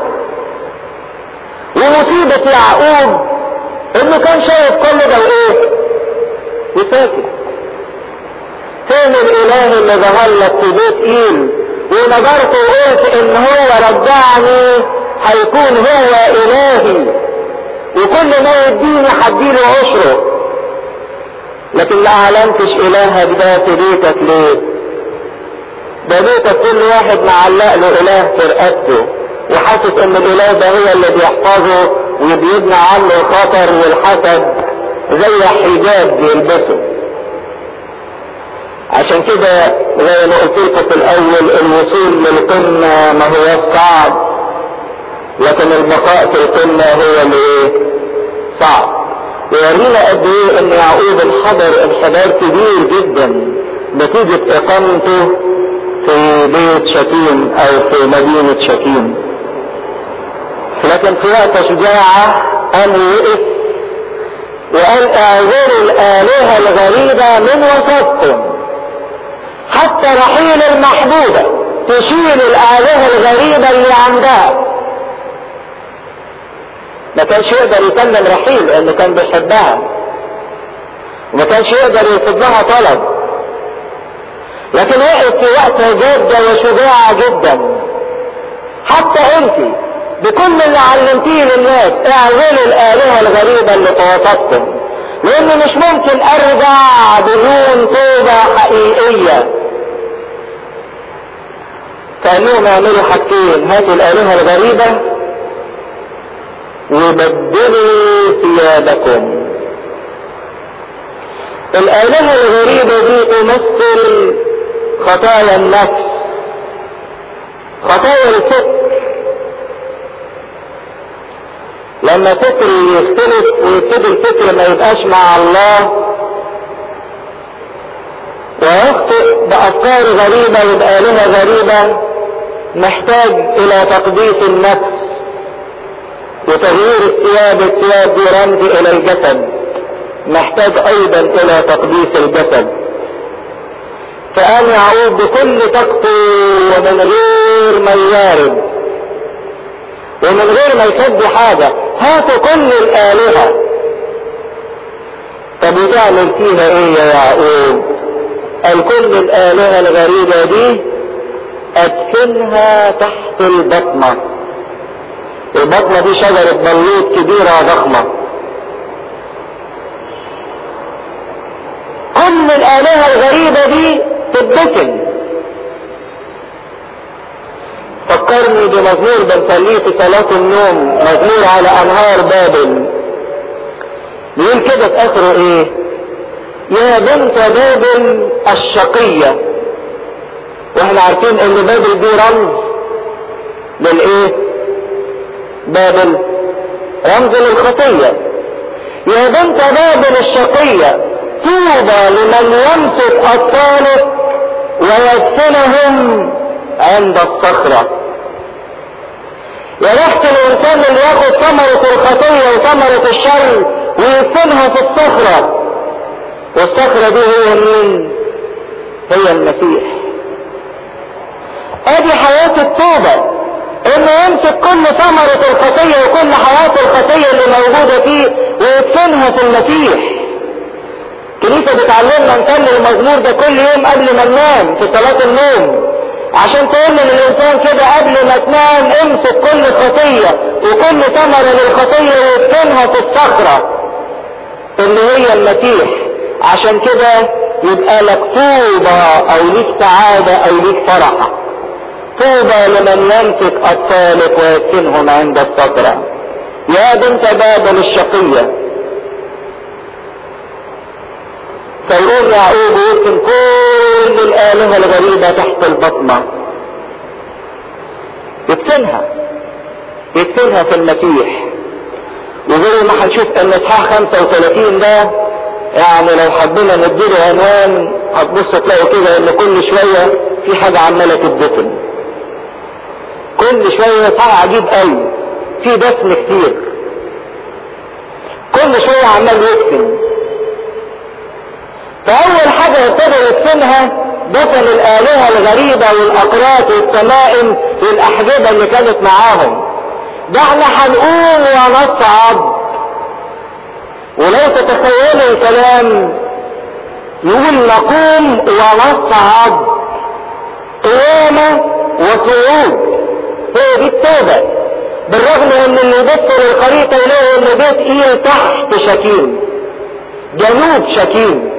ومصيبة يعقوب انه كان شايف كل ده وايه وساكت فين الاله اللي ظهر لك في بيت ايل ونظرت وقلت ان هو رجعني هيكون هو الهي وكل ما يديني هديله عشره لكن ما اعلنتش الهك ده في بيتك ليه ده بيتك كل واحد معلق له اله في رقبته وحاسس ان الاله ده هو اللي بيحفظه وبيبنى عنه الخطر والحسد زي حجاب بيلبسه عشان كده زي ما قلت لكم في الاول الوصول للقمه ما هو صعب لكن البقاء في القمه هو اللي ايه صعب ويورينا قد ايه ان يعقوب انحدر انحدار كبير جدا نتيجه اقامته في بيت شكيم او في مدينه شكيم لكن في وقت شجاعه قام وقف وقال اعذروا الالهه الغريبه من وسطكم حتى رحيل المحبوبة تشيل الآلهة الغريبة اللي عندها ما كانش يقدر يكلم رحيل لأنه كان بيحبها وما كانش يقدر يرفض لها طلب لكن وقف في وقت جادة وشجاعة جدا حتى انت بكل اللي علمتيه للناس اعزلوا الآلهة الغريبة اللي في وسطكم لان مش ممكن ارجع بدون توبة حقيقية كأنهم يعملوا حاجتين هاتوا الآلهة الغريبة وبدلوا ثيابكم الآلهة الغريبة دي تمثل خطايا النفس خطايا الفكر لما فكر يختلف ويبتدي الفكر ما يبقاش مع الله ويخطئ بأفكار غريبة وبآلهة غريبة محتاج إلى تقديس النفس وتغيير الثياب الثياب دي رمز إلى الجسد محتاج أيضا إلى تقديس الجسد فقام يعود بكل طاقته ومن غير ما يوارد ومن غير ما يخبي حاجة هاتوا كل الآلهة طب وتعمل فيها ايه يا يعقوب قال كل الآلهة الغريبة دي ادفنها تحت البطنة البطنة دي شجرة بلوط كبيرة ضخمة كل الآلهة الغريبة دي تدفن فكرني بمزمور بنصليه في صلاة النوم مزمور على أنهار بابل بيقول كده في آخره إيه؟ يا بنت بابل الشقية واحنا عارفين ان بابل دي رمز للايه بابل رمز للخطية يا بنت بابل الشقية طوبى لمن يمسك الطالب ويدفنهم عند الصخرة يا ريحة الانسان اللي ياخد ثمرة الخطية وثمرة الشر ويدفنها في الصخرة والصخرة دي هي مين هي المسيح ادي حياة التوبة انه يمسك كل ثمرة الخطية وكل حياة الخطية اللي موجودة فيه ويدفنها في المسيح كنيسة بتعلمنا نصلي المزمور ده كل يوم قبل ما ننام في صلاة النوم عشان تقول للإنسان كده قبل ما تنام امسك كل خطية وكل ثمرة للخطية وادفنها في الصخرة اللي هي المسيح عشان كده يبقى لك طوبى او ليك سعادة او ليك فرح طوبى لمن يمسك الطالق ويسكنهم عند الصخرة يا بنت بابل الشقية فيقول يعقوب يمكن كل الآلهة الغريبة تحت البطنة يدفنها يدفنها في المسيح وزي ما هنشوف ان اصحاح 35 ده يعني لو حبينا نديله عنوان هتبص تلاقوا كده ان كل شوية في حاجة عمالة تدفن كل شوية صار عجيب قوي في دفن كتير كل شوية عمال يدفن فأول حاجة ابتدى يدفنها دفن الآلهة الغريبة والأقراط والتمائم والأحجبة اللي كانت معاهم ده احنا هنقوم ونصعد ولو تتخيلوا الكلام يقول نقوم ونصعد قيامة وصعود هي دي التوبة بالرغم ان اللي يبص للخريطة يلاقي ان بيت ايل تحت شكيم جنوب شكيم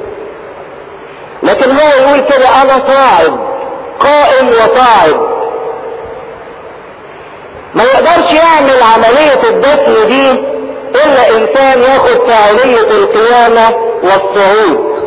لكن هو يقول كده انا صاعد قائم وصاعد ما يقدرش يعمل عملية الدفن دي الا انسان ياخد فعالية القيامة والصعود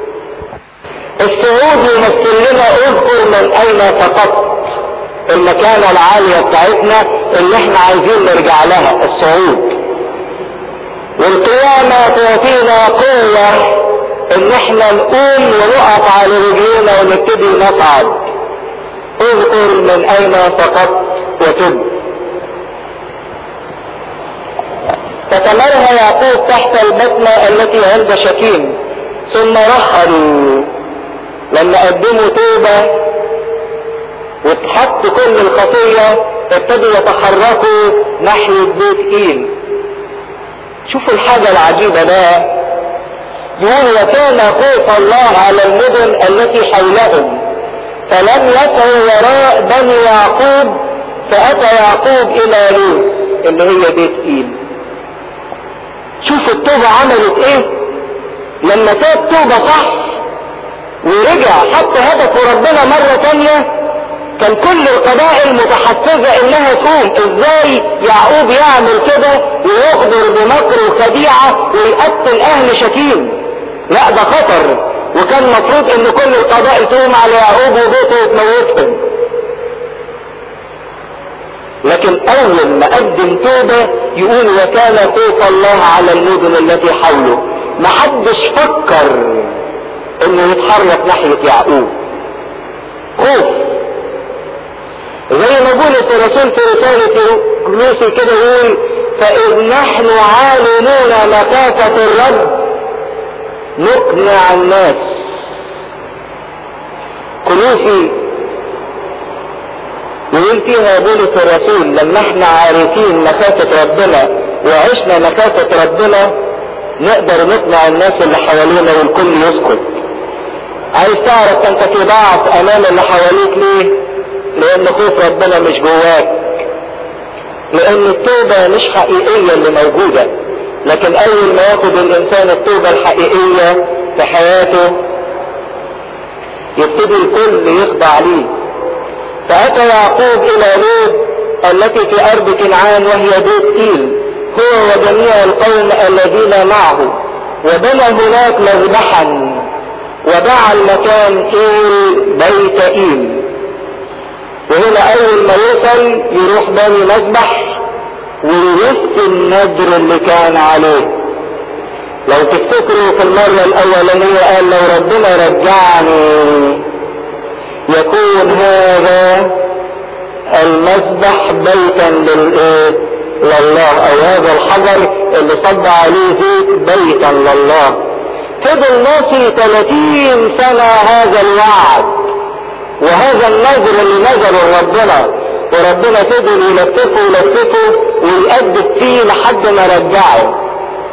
الصعود يمثل لنا اذكر من اين سقطت المكانة العالية بتاعتنا اللي احنا عايزين نرجع لها الصعود والقيامة تعطينا قوة ان احنا نقوم ونقف على رجلينا ونبتدي نصعد اذكر من اين سقطت وتب فتمرها يعقوب تحت البطنة التي عند شكيم ثم رحلوا لما قدموا توبة واتحط كل الخطية ابتدوا يتحركوا ناحية بيت ايل شوفوا الحاجة العجيبة ده يقول وكان خوف الله على المدن التي حولهم فلم يسعوا وراء بني يعقوب فأتى يعقوب إلى لوز اللي هي بيت إيل شوف التوبة عملت ايه لما تاب توبة صح ورجع حط هدف ربنا مرة تانية كان كل القبائل متحفزة انها تقوم ازاي يعقوب يعمل كده ويخبر بمكر وخديعة ويقتل اهل شتيم لا ده خطر وكان مفروض ان كل القبائل تقوم على يعقوب وبيته وتموتهم لكن اول ما قدم توبة يقول وكان خوف الله على المدن التي حوله محدش فكر انه يتحرك ناحية يعقوب خوف زي ما بولس الرسول في رسالة كلوسي كده يقول فإذ نحن عالمون مخافة الرب نقنع الناس كلوسي يقول فيها بولس الرسول لما احنا عارفين مخافة ربنا وعشنا مخافة ربنا نقدر نقنع الناس اللي حوالينا والكل يسكت عايز تعرف انت في ضعف امام اللي حواليك ليه لان خوف ربنا مش جواك لان التوبة مش حقيقية اللي موجودة لكن اول ما ياخد الانسان التوبة الحقيقية في حياته يبتدي الكل يخضع ليه فاتى يعقوب الى لوط التي في ارض كنعان وهي بيت ايل هو وجميع القوم الذين معه وبنى هناك مذبحا ودعا المكان ايل بيت ايل وهنا اول ما يوصل يروح بني مذبح ويوفي النذر اللي كان عليه لو تفتكروا في المرة الاولانية قال لو ربنا رجعني يكون هذا المذبح بيتا للايه لله او هذا الحجر اللي صب عليه زيت بيتا لله فضل ماشي 30 سنة هذا الوعد وهذا النظر اللي نظره ربنا وربنا فضل يلففه يلففه ويأدب فيه لحد ما رجعه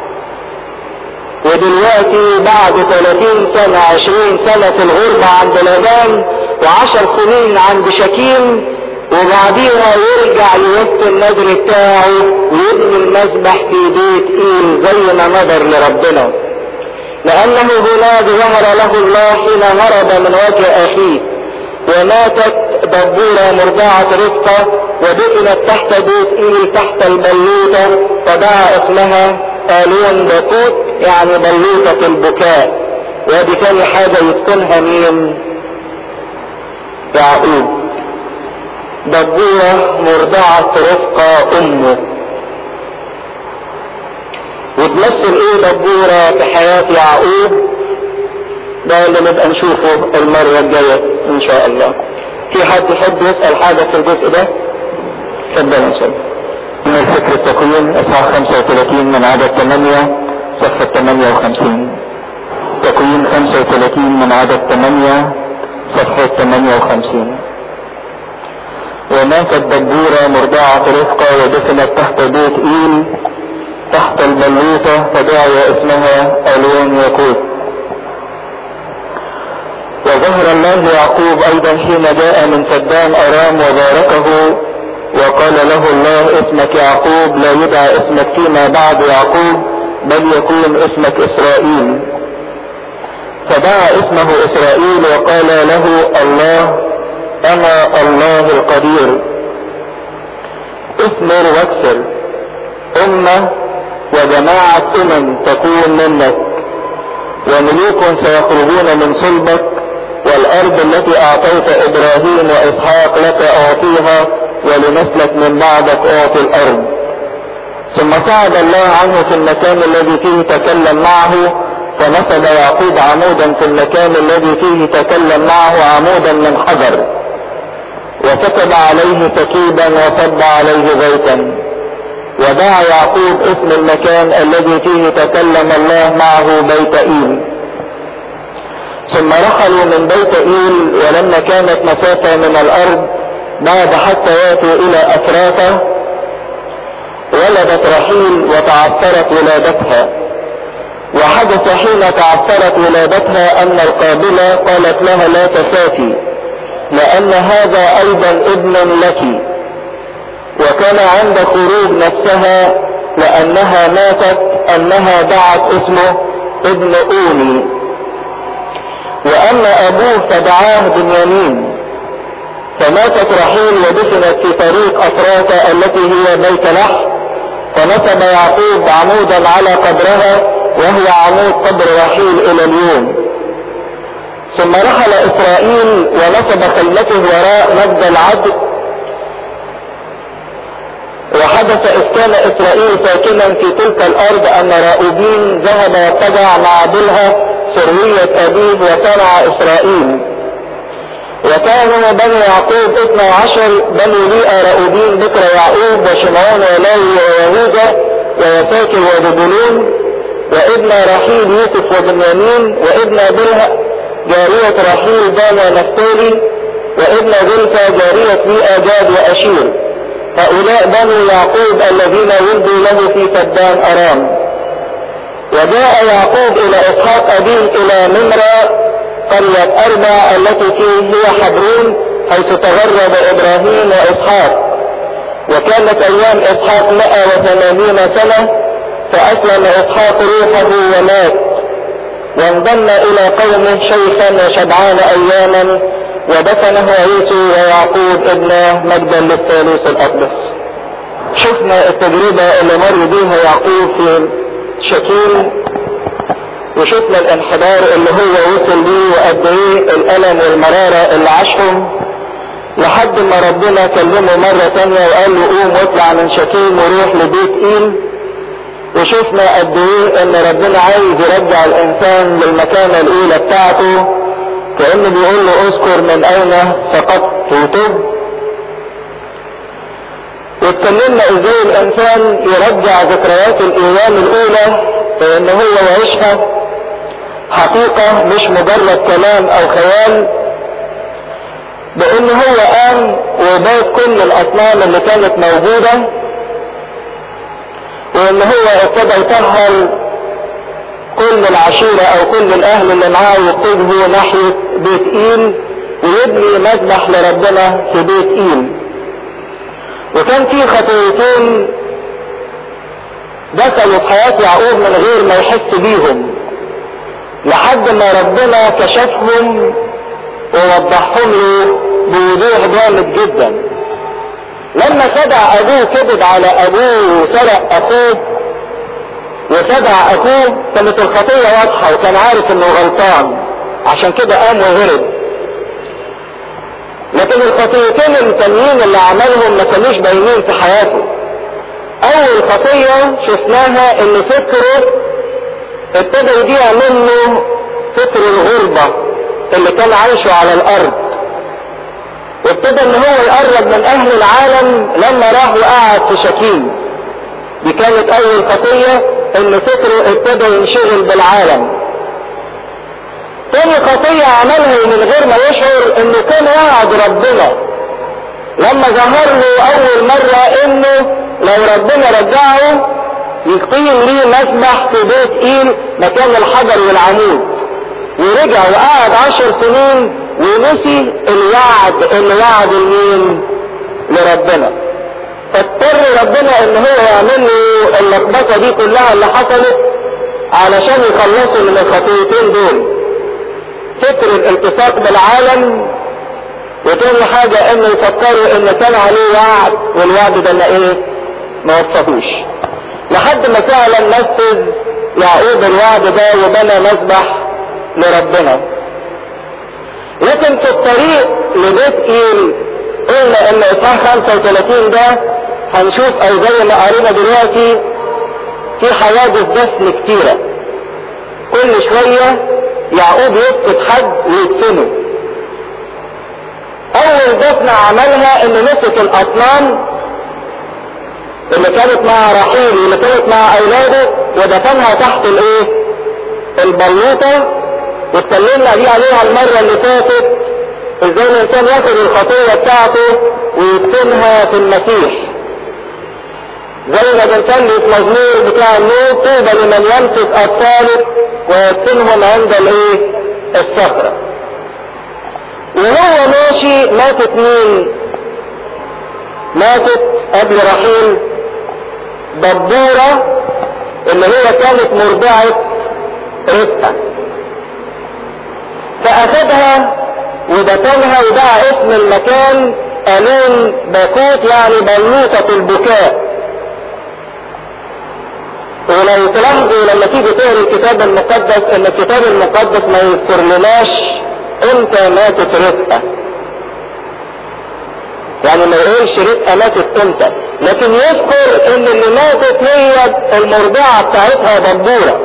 ودلوقتي بعد 30 سنة 20 سنة في الغربة عند لابان وعشر سنين عند شكيم وبعديها يرجع يوفي النذر بتاعه ويبني المذبح في بيت ايل زي ما نظر لربنا لانه هناك ظهر له الله حين هرب من وجه اخيه وماتت دبورة مرضعة رفقة ودفنت تحت بيت ايل تحت البلوطة فدعا اسمها آلون بكوت يعني بلوطة البكاء ودي تاني حاجة يسكنها مين يعقوب دبورة مرضعة رفقة امه وتمثل ايه دبورة في حياة يعقوب ده اللي نبقى نشوفه المرة الجاية ان شاء الله في حد يحب يسأل حاجة في الجزء ده اتفضل ان شاء الله من الفكر التكوين اصحاح 35 من عدد 8 صفحة 58 تكوين 35 من عدد 8 صفحة 58 وماتت دبورة مرضعة رفقة ودفنت تحت بيت إيل تحت البلوطة فدعي اسمها ألون يقوت وظهر الله يعقوب أيضا حين جاء من سدان أرام وباركه وقال له الله اسمك يعقوب لا يدعى اسمك فيما بعد يعقوب بل يكون اسمك إسرائيل فدعا اسمه إسرائيل وقال له الله انا الله القدير اثمر واكسر امة وجماعة امم تكون منك وملوك سيخرجون من صلبك والارض التي اعطيت ابراهيم واسحاق لك اعطيها ولنسلك من بعدك اعطي الارض ثم صعد الله عنه في المكان الذي فيه تكلم معه فنصب يعقوب عمودا في المكان الذي فيه تكلم معه عمودا من حجر وكتب عليه تكيبا وصب عليه زيتا ودعا يعقوب اسم المكان الذي فيه تكلم الله معه بيت ايل ثم رحلوا من بيت ايل ولما كانت مسافة من الارض بعد حتى ياتوا الى افراته ولدت رحيل وتعثرت ولادتها وحدث حين تعثرت ولادتها ان القابلة قالت لها لا تسافي لان هذا ايضا ابن لك وكان عند خروج نفسها لانها ماتت انها دعت اسمه ابن اوني واما ابوه فدعاه بنيامين فماتت رحيل ودفنت في طريق افراته التي هي بيت لحم فنصب يعقوب عمودا على قبرها وهو عمود قبر رحيل الى اليوم ثم رحل اسرائيل ونصب خيمته وراء مجد العدل وحدث اذ كان اسرائيل ساكنا في تلك الارض ان راؤوبين ذهب واتبع مع بلها سرية ابيه وصنع اسرائيل وكانوا بني يعقوب اثنى عشر بني ليئة راؤوبين ذكر يعقوب وشمعون ولاوي ويهوذا ويساكر وزبولون وابن رحيل يوسف وبنيامين وابن بلها جارية رحيل بان نفتالي وابن زلفى جارية ليئة جاد واشير هؤلاء بنو يعقوب الذين ولدوا له في سدان ارام وجاء يعقوب الى اسحاق ابيه الى ممرى قرية اربع التي فيه هي حبرون حيث تغرب ابراهيم واسحاق وكانت ايام اسحاق 180 سنة فاسلم اسحاق روحه ومات وانضم الى قومه شيخا وشبعان اياما ودفنه عيسو ويعقوب ابنه مجدا للثالوث الاقدس شفنا التجربة اللي مر بيها يعقوب في شكيم وشفنا الانحدار اللي هو وصل بيه وقد ايه الالم والمرارة اللي عاشهم لحد ما ربنا كلمه مرة تانية وقال له قوم واطلع من شكيم وروح لبيت ايل وشفنا قد ايه ان ربنا عايز يرجع الانسان للمكانة الاولى بتاعته كأنه بيقول له اذكر من اين سقطت وتب واتكلمنا ازاي الانسان يرجع ذكريات الايام الاولى فان هو يعيشها حقيقة مش مجرد كلام او خيال بان هو قام وبات كل الاصنام اللي كانت موجودة وان هو ابتدى يطهر كل العشيرة او كل الاهل اللي معاه يتجهوا ناحية بيت ايل ويبني مذبح لربنا في بيت ايل وكان في خطوتين دخلوا في حياة يعقوب من غير ما يحس بيهم لحد ما ربنا كشفهم ووضحهم له بوضوح جامد جدا لما خدع ابوه كذب على ابوه وسرق اخوه وخدع اخوه كانت الخطية واضحة وكان عارف انه غلطان عشان كده قام وهرب لكن الخطيتين التانيين اللي عملهم ما كانوش باينين في حياته اول خطية شفناها ان فكره ابتدى يضيع منه فكر الغربة اللي كان عايشه على الارض وابتدى ان هو يقرب من اهل العالم لما راح وقعد في شكيم دي كانت اول خطية ان فكره ابتدى ينشغل بالعالم تاني خطية عملها من غير ما يشعر انه كان وعد ربنا لما ظهر له اول مرة انه لو ربنا رجعه يقيم ليه مسبح في بيت ايل مكان الحجر والعمود ورجع وقعد عشر سنين ونسي الوعد اللي وعد لمين لربنا فاضطر ربنا ان هو يعمل له اللخبطه دي كلها اللي حصلت علشان يخلصوا من الخطيتين دول فكر الالتصاق بالعالم وتاني حاجة انه يفكروا ان كان عليه وعد والوعد ده ما ايه ما وصفوش لحد ما فعلا نفذ يعقوب الوعد ده وبنى مذبح لربنا لكن في الطريق لبيت ايل قلنا ان اصحاح 35 ده هنشوف او زي ما قرينا دلوقتي في حوادث دفن كتيرة كل شوية يعقوب يفقد حد ويدفنه اول دفنة عملها انه مسك الاصنام اللي كانت مع رحيل واللي كانت مع اولاده ودفنها تحت الايه البلوطة واتكلمنا دي عليها المرة اللي فاتت ازاي الانسان ياخد الخطية بتاعته ويدفنها في المسيح زي ما بنصلي في مزمور بتاع النور طوبى لمن يمسك اطفاله ويدفنهم عند الايه الصخرة وهو ماشي ماتت مين ماتت قبل رحيل دبورة اللي هي كانت مرضعة رفقة فاخدها ودفنها ودعا اسم المكان قانون باكوت يعني بلوطة البكاء ولو تلاحظوا لما تيجي تقرا الكتاب المقدس ان الكتاب المقدس ما يذكرلناش امتى ماتت رفقه يعني ما يقولش رفقه ماتت امتى لكن يذكر ان اللي ماتت هي المرضعه بتاعتها دبوره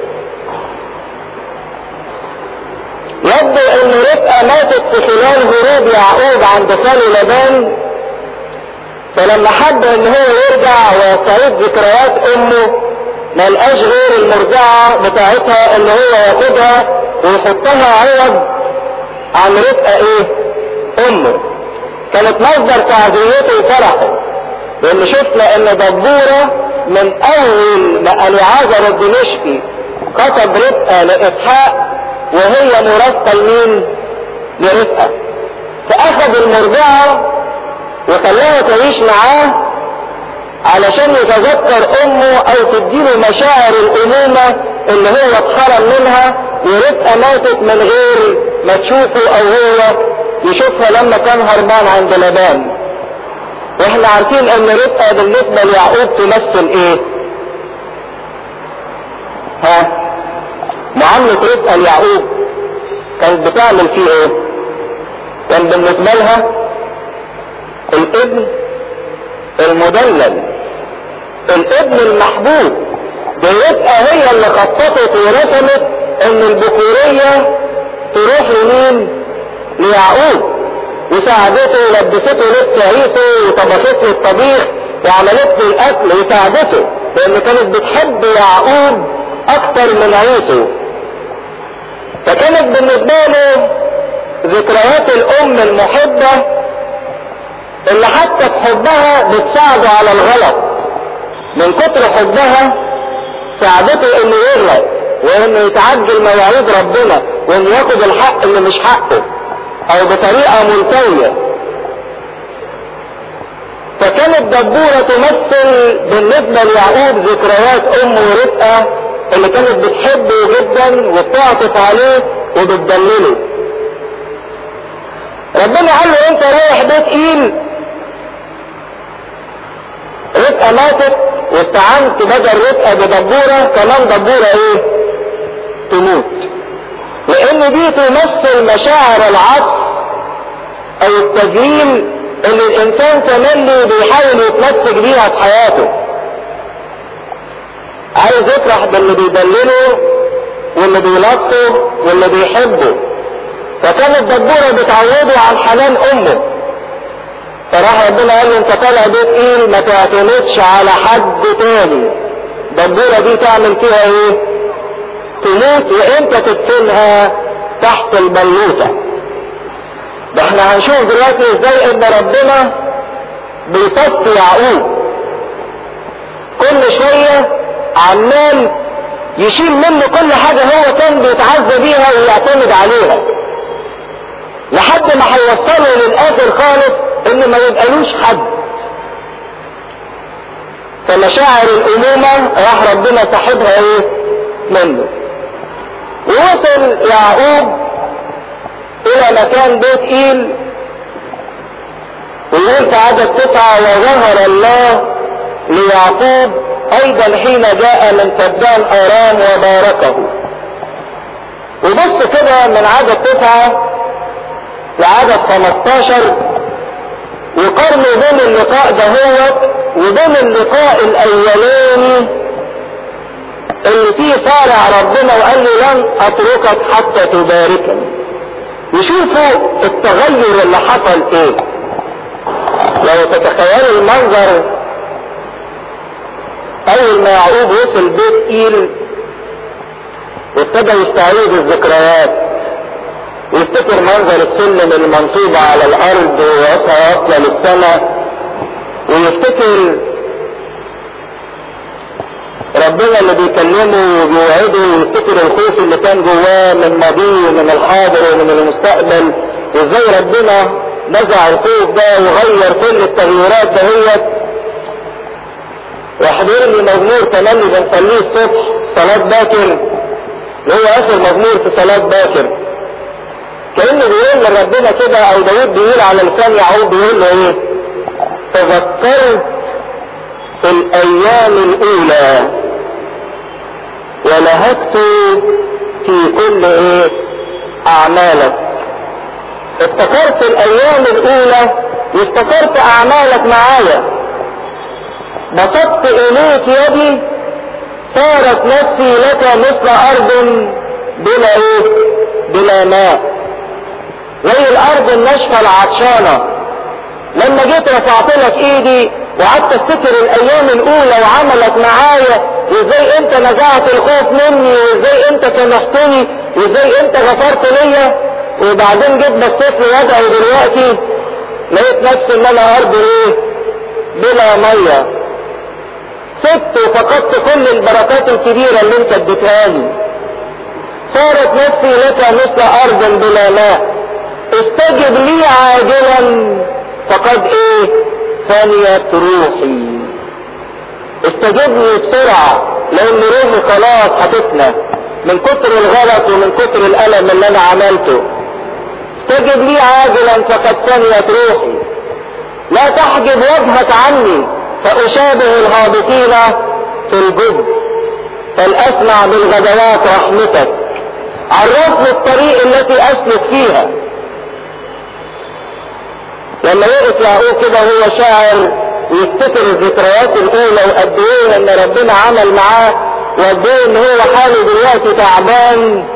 يبدو ان رفقه ماتت في خلال هروب يعقوب عند خاله لبان فلما حب ان هو يرجع ويستعيد ذكريات امه ما لقاش غير المرجعة بتاعتها ان هو ياخدها ويحطها عوض عن رفقة ايه امه كانت مصدر تعزيته وفرحه لان شفنا ان دبورة من اول ما اليعازر الدمشقي كتب رفقة لاسحاق وهي مرافقة لمين لرفقة فاخذ المرجعة وخلاها تعيش معاه علشان يتذكر امه او تديله مشاعر الامومة اللي هو اتحرم منها ورفقة ماتت من غير ما تشوفه او هو يشوفها لما كان هربان عند لبان واحنا عارفين ان رفقة بالنسبة ليعقوب تمثل ايه ها معاملة رفقة ليعقوب كانت بتعمل فيه ايه كان بالنسبة لها الابن المدلل الابن المحبوب بيبقى هي اللي خططت ورسمت ان البكورية تروح لمين ليعقوب وساعدته ولبسته لبس عيسو وطبخت له الطبيخ وعملت له الاكل وساعدته لان كانت بتحب يعقوب اكتر من عيسو فكانت بالنسبة له ذكريات الام المحبة اللي حتى في حبها بتساعده على الغلط من كتر حبها ساعدته انه يغلط وانه يتعجل مواعيد ربنا وانه ياخد الحق اللي مش حقه او بطريقة ملتوية فكانت دبورة تمثل بالنسبة ليعقوب ذكريات امه رفقة اللي كانت بتحبه جدا وبتعطف عليه وبتدلله ربنا قال له انت رايح بيت ايل رفقة ماتت واستعنت بدل رفقة بدبورة كمان دبورة ايه تموت لان دي تمثل مشاعر العطف او التجميل اللي الانسان تملي بيحاول يتمسك بيها في حياته عايز يفرح باللي بيدلله واللي بيلطه واللي بيحبه فكانت دبورة بتعوده عن حنان امه فراح ربنا قال له انت طالع بيت ايه ما تعتمدش على حد تاني دبورة دي تعمل فيها ايه تموت وانت تدفنها تحت البلوطة ده احنا هنشوف دلوقتي ازاي ان ربنا بيصفي يعقوب كل شوية عمال يشيل منه كل حاجة هو كان بيتعزى بيها ويعتمد عليها لحد ما هيوصله للاخر خالص ان ما يبقالوش حد فمشاعر الامومة راح ربنا صاحبها ايه منه ووصل يعقوب الى مكان بيت ايل ويقول في عدد تسعة وظهر الله ليعقوب ايضا حين جاء من سدان ارام وباركه وبص كده من عدد تسعة لعدد 15 وقارنوا بين اللقاء دهوت وبين اللقاء الاولاني اللي فيه صارع ربنا وقال له لن اتركك حتى تباركني وشوفوا التغير اللي حصل ايه لو تتخيلوا المنظر اول ما يعقوب وصل بيت ايل وابتدى يستعيد الذكريات ويفتكر منظر السلم المنصوبة على الارض وراسها واصلة للسماء ويفتكر ربنا اللي بيكلمه وبيوعده ويفتكر الخوف اللي كان جواه من ماضيه ومن الحاضر ومن المستقبل وازاي ربنا نزع الخوف ده وغير كل التغييرات دهيت واحضر لي مزمور تملي بنصليه الصبح صلاة باكر اللي هو اخر مزمور في صلاة باكر كأنه بيقول لربنا كده او داود بيقول على لسان يعقوب بيقول له ايه تذكرت في الايام الاولى ولهجت في كل ايه اعمالك افتكرت الايام الاولى وافتكرت اعمالك معايا بسطت اليك يدي صارت نفسي لك مثل ارض بلا ايه بلا ماء زي الارض الناشفه العطشانه لما جيت رفعت لك ايدي وقعدت افتكر الايام الاولى وعملك معايا وازاي انت نزعت الخوف مني وازاي انت سامحتني وازاي انت غفرت ليا وبعدين جيت بصيت لوضعي دلوقتي لقيت نفسي ان انا ارض ايه بلا ميه سبت وفقدت كل البركات الكبيره اللي انت اديتها لي صارت نفسي لك مثل ارض بلا ماء استجب لي عاجلا فقد ايه ثانية روحي استجب لي بسرعة لان روحي خلاص هتفنى من كتر الغلط ومن كتر الالم اللي انا عملته استجب لي عاجلا فقد ثانية روحي لا تحجب وجهك عني فاشابه الهابطين في الجب فلاسمع بالغدوات رحمتك عرفني الطريق التي اسلك فيها لما يقف يعقوب كده وهو شاعر ويفتكر الذكريات الاولى وقد ايه ان ربنا عمل معاه وقد ايه ان هو حاله دلوقتي تعبان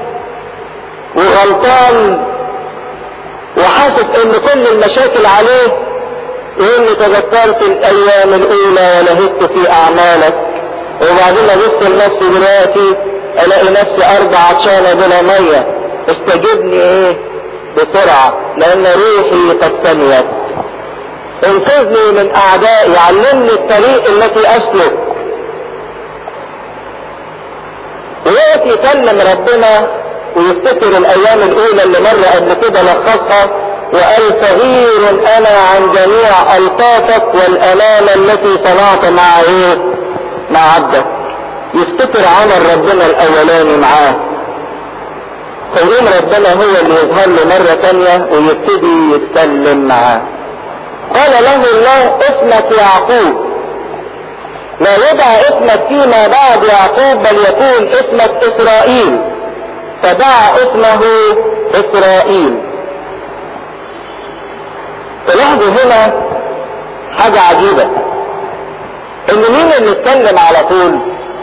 وغلطان وحاسس ان كل المشاكل عليه واني تذكرت الايام الاولى ولهجت في اعمالك وبعدين ابص لنفسي دلوقتي الاقي نفسي ارض عطشانه بلا ميه استجبني ايه بسرعة لان روحي قد سميت انقذني من اعدائي علمني الطريق التي اسلك ويقف يكلم ربنا ويفتكر الايام الاولى اللي مر قبل كده لخصها وقال صغير انا عن جميع الطافك والامانه التي صنعت مع ايه مع عبدك يفتكر عمل ربنا الاولاني معاه فيقوم ربنا هو اللي يظهر له مرة تانية ويبتدي يتكلم معاه قال له الله اسمك يعقوب لا يدع اسمك فيما بعد يعقوب بل يكون اسمك اسرائيل فدعا اسمه اسرائيل تلاحظوا هنا حاجة عجيبة ان مين اللي اتكلم على طول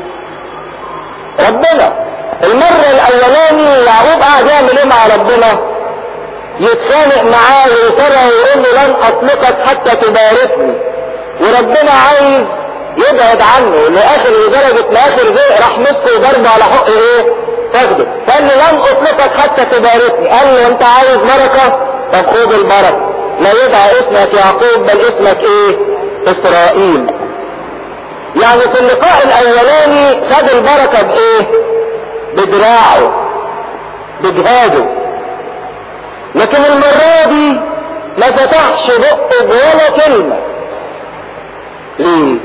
ربنا المرة الاولاني يعقوب قاعد يعمل ايه مع ربنا يتخانق معاه ويصرع ويقول له لن اطلقك حتى تباركني وربنا عايز يبعد عنه لاخر لدرجة لاخر ذئ راح مسكه وضربه على حق ايه تاخده قال له لن اطلقك حتى تباركني قال له انت عايز بركة طب خد البركة لا يدعى اسمك يعقوب بل اسمك ايه اسرائيل يعني في اللقاء الاولاني خد البركة بايه بدراعه بجهاده لكن المرة دي ما فتحش بقه ولا كلمة ليه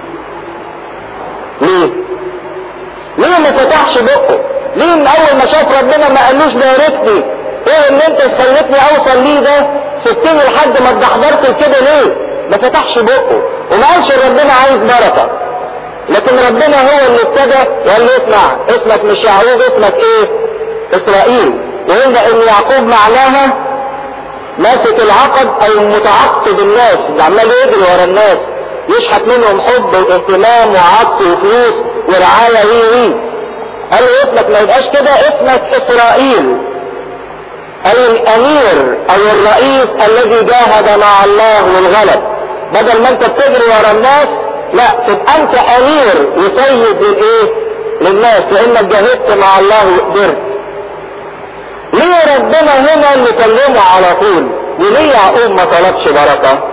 ليه ليه ما فتحش بقه ليه من اول ما شاف ربنا ما قالوش باركني ايه اللي انت خلتني اوصل ليه ده سبتني لحد ما اتدحضرت كده ليه ما فتحش بقه وما قالش ربنا عايز بركة لكن ربنا هو اللي ابتدى وقال له اسمع اسمك مش يعقوب اسمك ايه اسرائيل ويبقى ان يعقوب معناها ماسك العقد او متعقد الناس اللي عمال يجري ورا الناس يشحت منهم حب واهتمام وعطف وفلوس ورعايه وي وي قال له اسمك ما يبقاش كده اسمك اسرائيل اي الامير او الرئيس الذي جاهد مع الله والغلب بدل ما انت بتجري ورا الناس لا تبقى انت امير وسيد للايه للناس لانك جاهدت مع الله وقدرت ليه ربنا هنا اللي كلمه على طول وليه يعقوب ما طلبش بركه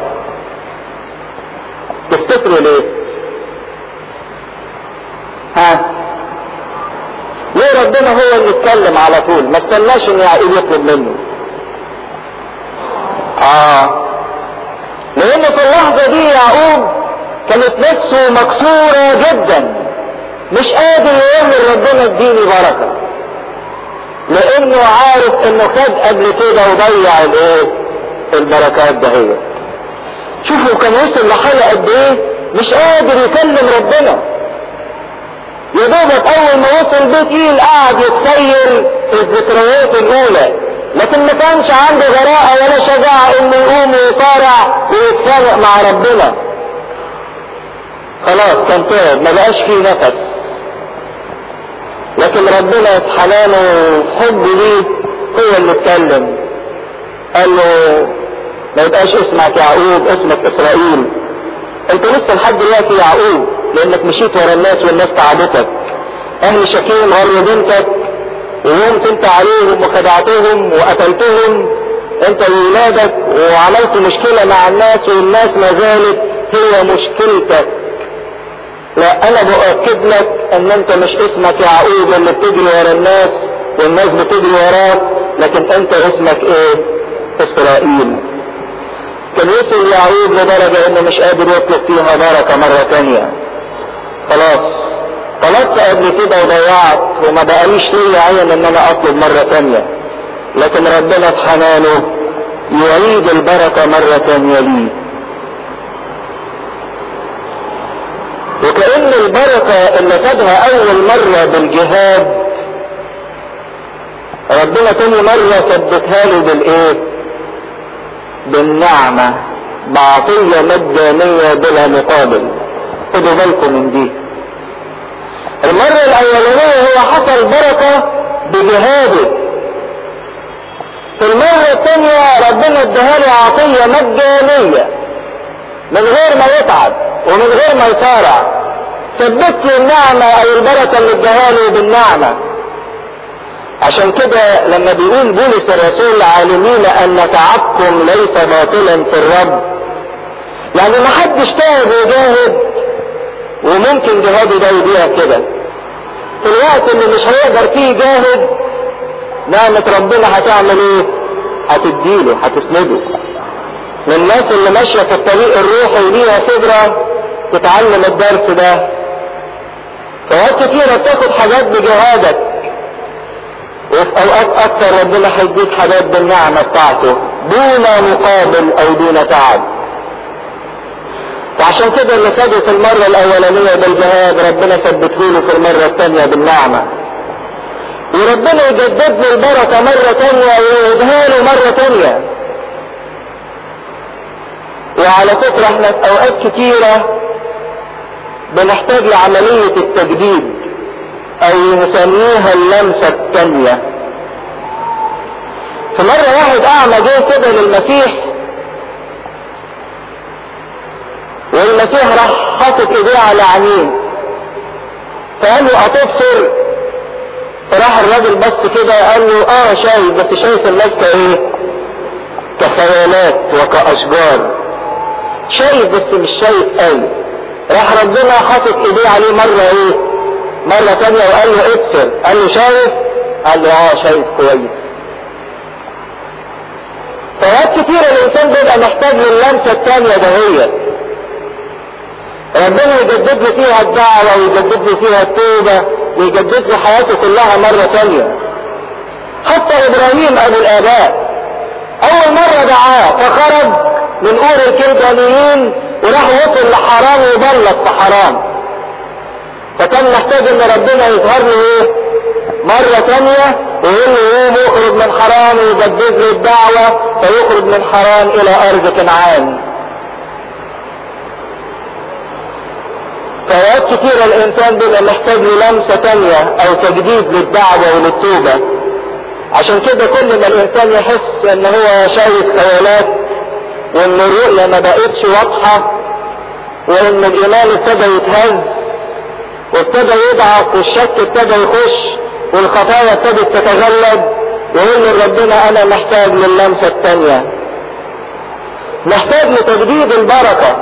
تفتكروا ليه ها ليه ربنا هو اللي اتكلم على طول ما استناش ان يعقوب يطلب منه اه لان في اللحظة دي يعقوب كانت نفسه مكسورة جدا مش قادر يقول لربنا اديني بركة لانه عارف انه خد قبل كده وضيع الايه البركات دهيت شوفوا كان وصل لحالة قد ايه مش قادر يكلم ربنا يا دوبك اول ما وصل بيت ايل قعد يتسير في الذكريات الاولى لكن ما كانش عنده جراءة ولا شجاعة انه يقوم ويصارع ويتخانق مع ربنا خلاص كان تعب ما بقاش فيه نفس لكن ربنا في حنانه وحبه ليه هو اللي اتكلم قال له ما يبقاش اسمك يعقوب اسمك اسرائيل انت لسه لحد دلوقتي يعقوب لانك مشيت ورا الناس والناس تعبتك اهل شكيم غروا بنتك وقمت انت عليهم وخدعتهم وقتلتهم انت وولادك وعملت مشكلة مع الناس والناس ما زالت هي مشكلتك لا انا بأكد لك ان انت مش اسمك يعقوب اللي بتجري ورا الناس والناس بتجري وراك لكن انت اسمك ايه اسرائيل كان وصل يعقوب لدرجة انه مش قادر يطلب فيها بركة مرة تانية خلاص طلبت قبل كده وضيعت وما بقاليش ليا عين ان انا اطلب مرة تانية لكن ربنا في حنانه يعيد البركة مرة تانية لي وكأن البركة اللي خدها اول مرة بالجهاد ربنا تاني مرة ثبتها له بالايه بالنعمة بعطية مجانية بلا مقابل خدوا بالكم من دي المرة الأولانية هو حصل بركة بجهاده في المرة الثانية ربنا اداها له عطية مجانية من غير ما يتعب ومن غير ما يصارع ثبت له النعمة أو البركة اللي اداها له بالنعمة عشان كده لما بيقول بولس الرسول عالمين ان تعبكم ليس باطلا في الرب يعني ما حدش تعب وجاهد وممكن جهاده ده يضيع كده في الوقت اللي مش هيقدر فيه يجاهد نعمة ربنا هتعمل ايه هتديله هتسنده من الناس اللي ماشية في الطريق الروحي وليها خبرة تتعلم الدرس ده فوقت كتيرة تاخد حاجات بجهادك وفي اوقات اكثر ربنا هيديك حاجات بالنعمة بتاعته دون مقابل او دون تعب وعشان كده اللي خده في المرة الاولانية بالجهاد ربنا ثبته له في المرة الثانية بالنعمة وربنا يجدد له البركة مرة تانية ويعيدها له مرة تانية وعلى فكرة احنا في اوقات كتيرة بنحتاج لعملية التجديد او نسميها اللمسة التانية في مرة واحد اعمى جه كده للمسيح والمسيح راح حاطط ايديه على عينيه فقال له اتبصر فراح الراجل بص كده قال له اه شايف بس شايف الناس كايه كخيالات وكاشجار شايف بس مش شايف قوي راح ربنا حاطط ايديه عليه مرة ايه مرة تانية وقال له ابصر قال له شايف قال له اه شايف كويس فوقت كتير الانسان بيبقى محتاج للمسة التانية دهيت ربنا يجدد له فيها الدعوة ويجدد له فيها التوبة ويجدد له حياته كلها مرة تانية حتى ابراهيم ابو الاباء اول مرة دعاه فخرج من اور الكلدانيين وراح وصل لحرام وبلط في حرام فكان محتاج ان ربنا يظهر له ايه مرة تانية ويقول له ايه يخرج من حرام ويجدد له الدعوة فيخرج من حرام الى ارض كنعان فوقت كتير الانسان بيبقى محتاج للمسة تانية او تجديد للدعوة وللتوبة عشان كده كل ما الانسان يحس ان هو شايف خيالات وان الرؤية ما بقتش واضحة وان الايمان ابتدى يتهز وابتدى يضعف والشك ابتدى يخش والخطايا ابتدت تتغلب يقول لربنا انا محتاج للمسة التانية محتاج لتجديد البركة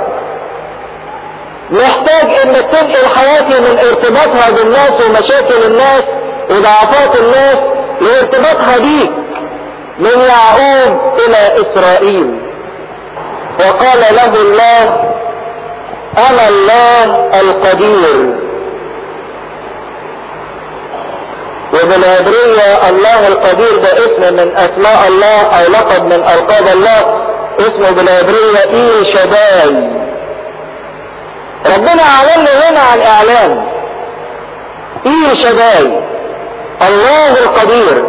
محتاج انك تنقل حياتي من ارتباطها بالناس ومشاكل الناس وضعفات الناس لارتباطها بيك من يعقوب الى اسرائيل وقال له الله انا الله القدير وبالعبرية الله القدير ده اسم من اسماء الله او لقب من القاب الله اسمه بالعبرية ايه شداي ربنا اعلن له هنا عن اعلان ايه شداي الله القدير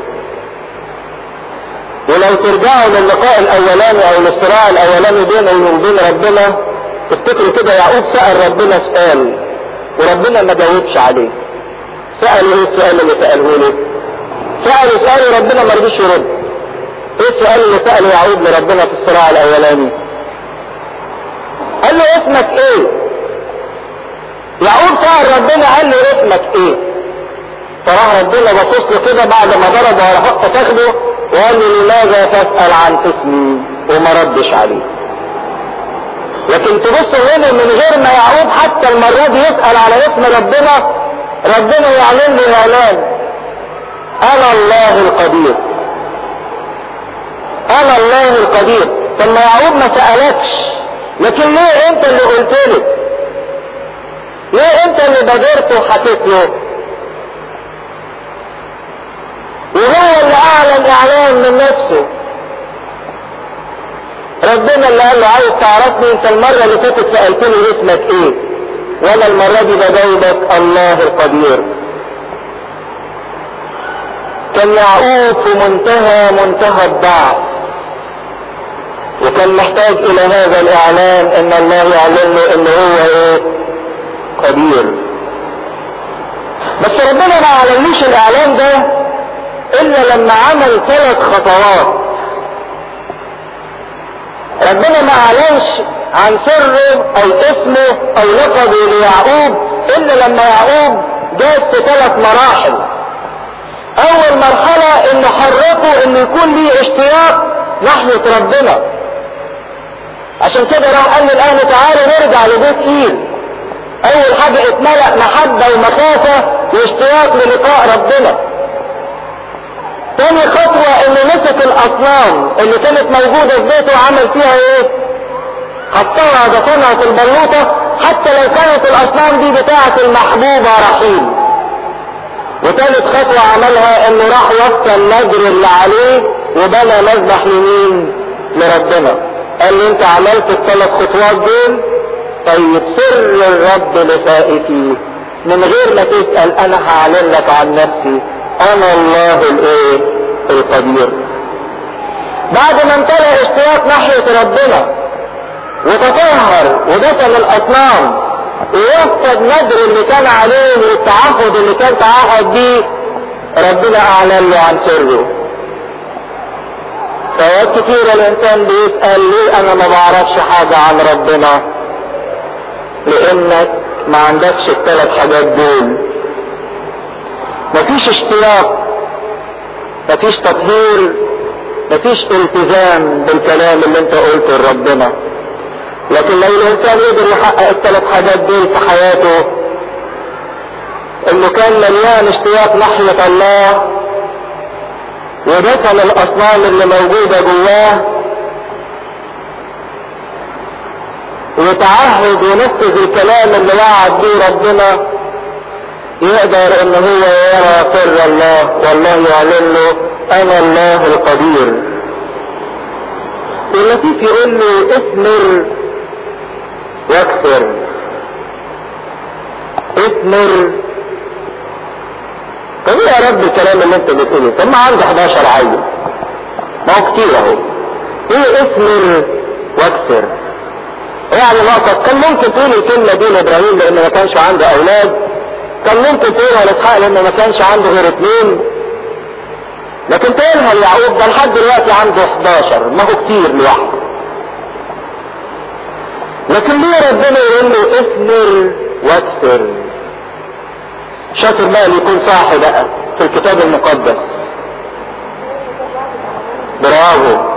ولو ترجعوا للقاء الاولاني او للصراع الاولاني بينه وبين ربنا تفتكروا كده يعقوب سأل ربنا سؤال وربنا ما جاوبش عليه سأل ايه السؤال اللي سأله له سأله سؤال وربنا ما رضيش يرد ايه السؤال اللي سأله يعقوب لربنا في الصراع الاولاني قال له اسمك ايه يعقوب سأل ربنا قال له اسمك ايه فراح ربنا بصص له كده بعد ما ضربه على حق فخده وقال له لماذا تسأل عن اسمي وما ردش عليه لكن تبص هنا من غير ما يعقوب حتى المرة دي يسأل على اسم ربنا ربنا يعلن له اعلان انا الله القدير انا الله القدير طب ما يعقوب ما سألكش لكن ليه انت اللي قلت له ليه انت اللي بادرت وحكيت له وهو اللي اعلن اعلان من نفسه ربنا اللي قال له عايز تعرفني انت المرة اللي فاتت سألتني اسمك ايه وانا المرة دي بجاوبك الله القدير كان يعقوب في منتهى منتهى الضعف وكان محتاج الى هذا الاعلان ان الله يعلن له ان هو ايه قدير بس ربنا ما اعلنلوش الاعلان ده الا لما عمل ثلاث خطوات ربنا ما اعلنش عن سره او اسمه او لقبه ليعقوب الا لما يعقوب جاز في ثلاث مراحل اول مرحلة انه حركه انه يكون ليه اشتياق ناحية ربنا عشان كده راح قال لي الان تعالوا نرجع لبيت ايل اول حاجة اتملأ محبة ومخافة واشتياق للقاء ربنا تاني خطوة انه مسك الاصنام اللي كانت موجودة في بيته وعمل فيها ايه حطها دفنها في البلوطة حتى لو كانت الاصنام دي بتاعة المحبوبة رحيل وثالث خطوة عملها انه راح وصى النجر اللي عليه وبنى مذبح يمين لربنا قال له انت عملت الثلاث خطوات دول طيب سر الرب لفائتي من غير ما تسأل انا هعلن لك عن نفسي انا الله الايه القدير بعد ما امتلأ اشتياق ناحية ربنا وتطهر ودفن الاصنام ووفى النذر اللي كان عليه والتعهد اللي كان تعهد بيه ربنا اعلن له عن سره فوقت كتير الانسان بيسأل ليه انا ما بعرفش حاجة عن ربنا لانك ما عندكش الثلاث حاجات دول مفيش اشتياق مفيش تطهير مفيش التزام بالكلام اللي انت قلته لربنا لكن لو الانسان يقدر يحقق الثلاث حاجات دول في حياته انه كان مليان اشتياق ناحية الله ودفن الاصنام اللي موجودة جواه وتعهد ونفذ الكلام اللي وعد بيه ربنا يقدر ان هو يرى سر الله والله يعلن له انا الله القدير اللطيف يقول له اثمر واكثر اثمر طب ايه يا رب الكلام اللي انت بتقوله طب ما عندي 11 عيل ما هو كتير اهو ايه اثمر واكثر يعني نقطة كان ممكن تقول الكلمة دي لابراهيم لان ما كانش عنده اولاد كان ممكن تقولها لاسحاق لان ما كانش عنده غير اثنين لكن تقولها ليعقوب ده لحد دلوقتي عنده 11 ما هو كتير لوحده لكن ليه ربنا يقول له اثمر واكثر شاطر بقى اللي يكون صاحي بقى في الكتاب المقدس برافو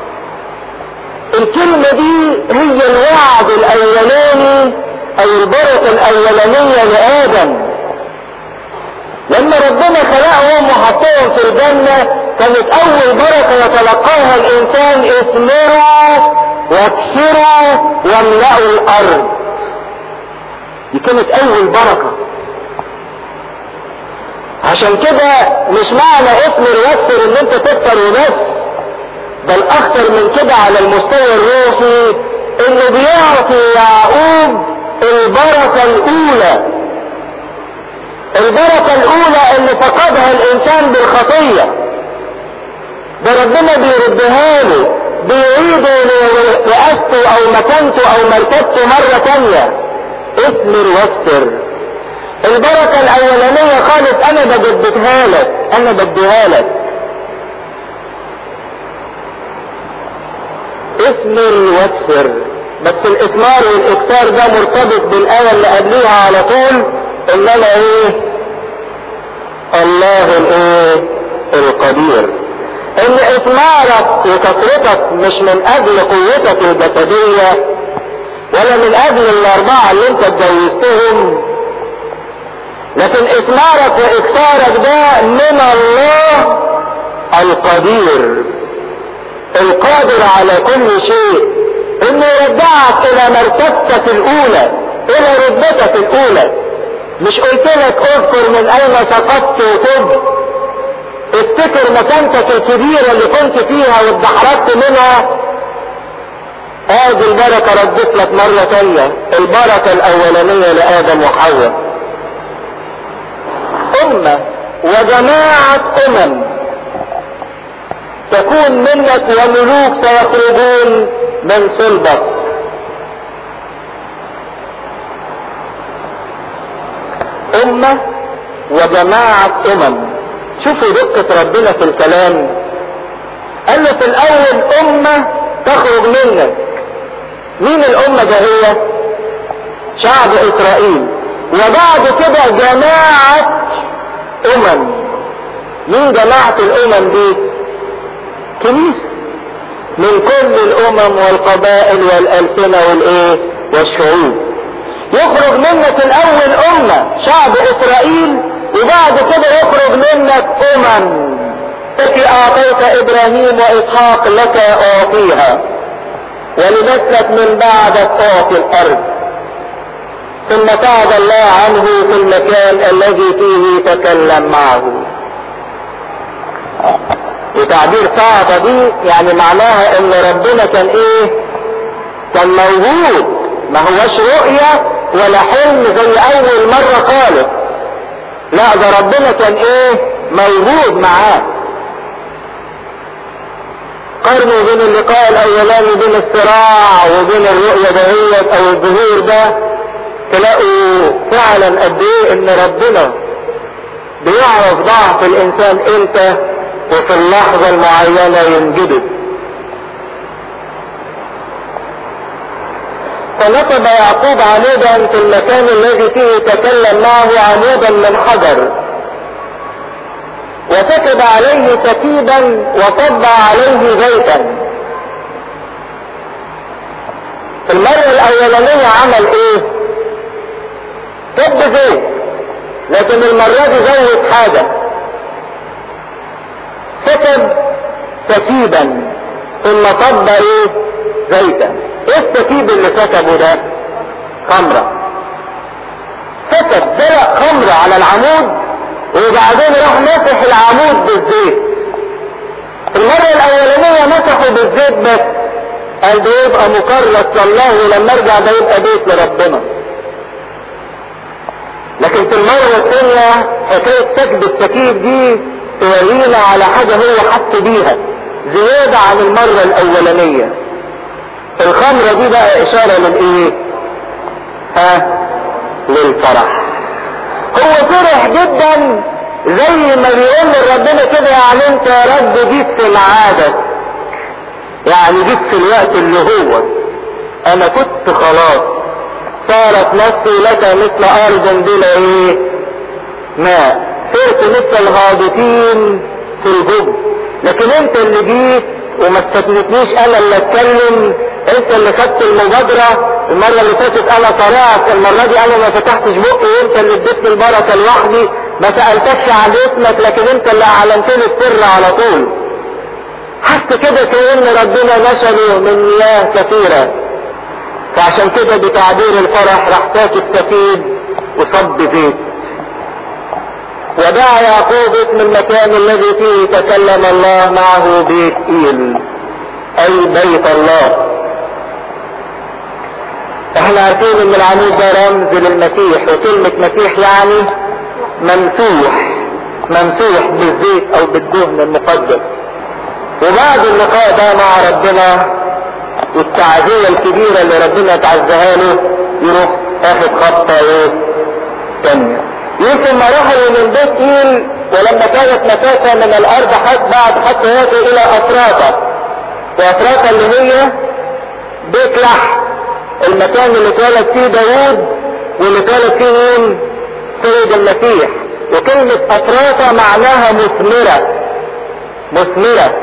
الكلمة دي هي الوعد الاولاني او البركة الاولانية لادم لما ربنا خلقهم وحطهم في الجنة كانت اول بركة يتلقاها الانسان اثمروا واكثروا واملأوا الارض دي كانت اول بركة عشان كده مش معنى اثمر واكثر ان انت تكثر وبس بل اكثر من كده على المستوى الروحي انه بيعطي يعقوب البركة الاولى البركة الاولى اللي فقدها الانسان بالخطية ده ربنا بيردها له بيعيده رئاسته او مكانته او مرتبته مرة تانية اثمر واكثر البركة الاولانية خالص انا بجددها لك انا بديها لك اثمر واكثر بس الاثمار والاكثار ده مرتبط بالايه اللي قبليها على طول ان انا ايه الله الايه القدير ان اثمارك وكثرتك مش من اجل قوتك الجسدية ولا من اجل الاربعة اللي انت اتجوزتهم لكن اثمارك واكثارك ده من الله القدير القادر على كل شيء انه يرجعك الى مرتبتك الاولى الى رتبتك الاولى مش قلت لك اذكر من اين سقطت وتب افتكر مكانتك الكبيرة اللي كنت فيها واتدحرجت منها ادي البركة ردت لك مرة تانية البركة الاولانية لادم وحواء امة وجماعة امم تكون منك وملوك سيخرجون من صلبك امة وجماعة امم شوفوا دقة ربنا في الكلام قال له في الاول امة تخرج منك مين الامة ده هي شعب اسرائيل وبعد كده جماعة امم مين جماعة الامم دي كنيسة من كل الامم والقبائل والالسنة والايه والشعوب يخرج منك الاول امة شعب اسرائيل وبعد كده يخرج منك امم التي اعطيت ابراهيم واسحاق لك اعطيها ولنسلك من بعدك اعطي الارض ثم صعد الله عنه في المكان الذي فيه تكلم معه وتعبير صعد دي يعني معناها ان ربنا كان ايه كان موجود ما هوش رؤية ولا حلم زي اول مرة خالص لا ده ربنا كان ايه موجود معاه قارنوا بين اللقاء الاولاني بين الصراع وبين الرؤية دهيت او الظهور ده تلاقوا فعلا قد ايه ان ربنا بيعرف ضعف الانسان امتى وفي اللحظة المعينة ينجده فنصب يعقوب عمودا في المكان الذي فيه تكلم معه عمودا من حجر وسكب عليه سكيبا وصب عليه زيتا في المرة الأولانية عمل إيه؟ كب زيت لكن المرة دي زود حاجة سكب سكيبا ثم صب إيه؟ زيتا إيه السكيب اللي سكبه ده؟ خمرة سكب دلق خمرة على العمود وبعدين راح مسح العمود بالزيت المرة الأولانية مسحه بالزيت بس قال ده يبقى مكرس لله ولما ارجع ده يبقى بيت لربنا لكن في المرة الثانية حكاية سكب السكيب دي تورينا على حاجة هو حس بيها زيادة عن المرة الأولانية الخمرة دي بقى إشارة للإيه؟ ها؟ للفرح هو فرح جدا زي ما بيقول لربنا كده يعني انت يا رب جيت في ميعادك يعني جيت في الوقت اللي هو انا كنت خلاص صارت نفسي لك مثل ارض بلا ايه ماء صرت مثل الهابطين في الجب لكن انت اللي جيت وما استثنتنيش انا اللي اتكلم انت اللي خدت المبادرة المرة اللي فاتت انا طلعت المرة دي انا ما فتحتش بقي وانت اللي اديتني البركة لوحدي ما سألتكش عن اسمك لكن انت اللي اعلنت لي السر على طول حس كده كأن ربنا نشله من مياه كثيرة فعشان كده بتعبير الفرح راح ساكت سكيب وصب زيت ودعا يعقوب اسم المكان الذي فيه تكلم الله معه بيت ايل اي بيت الله احنا عارفين ان العمود ده رمز للمسيح وكلمة مسيح يعني ممسوح ممسوح بالزيت او بالدهن المقدس وبعد اللقاء ده مع ربنا والتعزية الكبيرة اللي ربنا تعزها له يروح اخد خطة ايه تانية يمكن ما رحلوا من بيت ايل ولما كانت مسافة من الارض حتى بعد حتى يأتوا الى افراطة وافراطة اللي هي بيت لحم المكان اللي اتولد فيه داوود واللي اتولد فيه مين سيد المسيح وكلمة افراطة معناها مثمرة مثمرة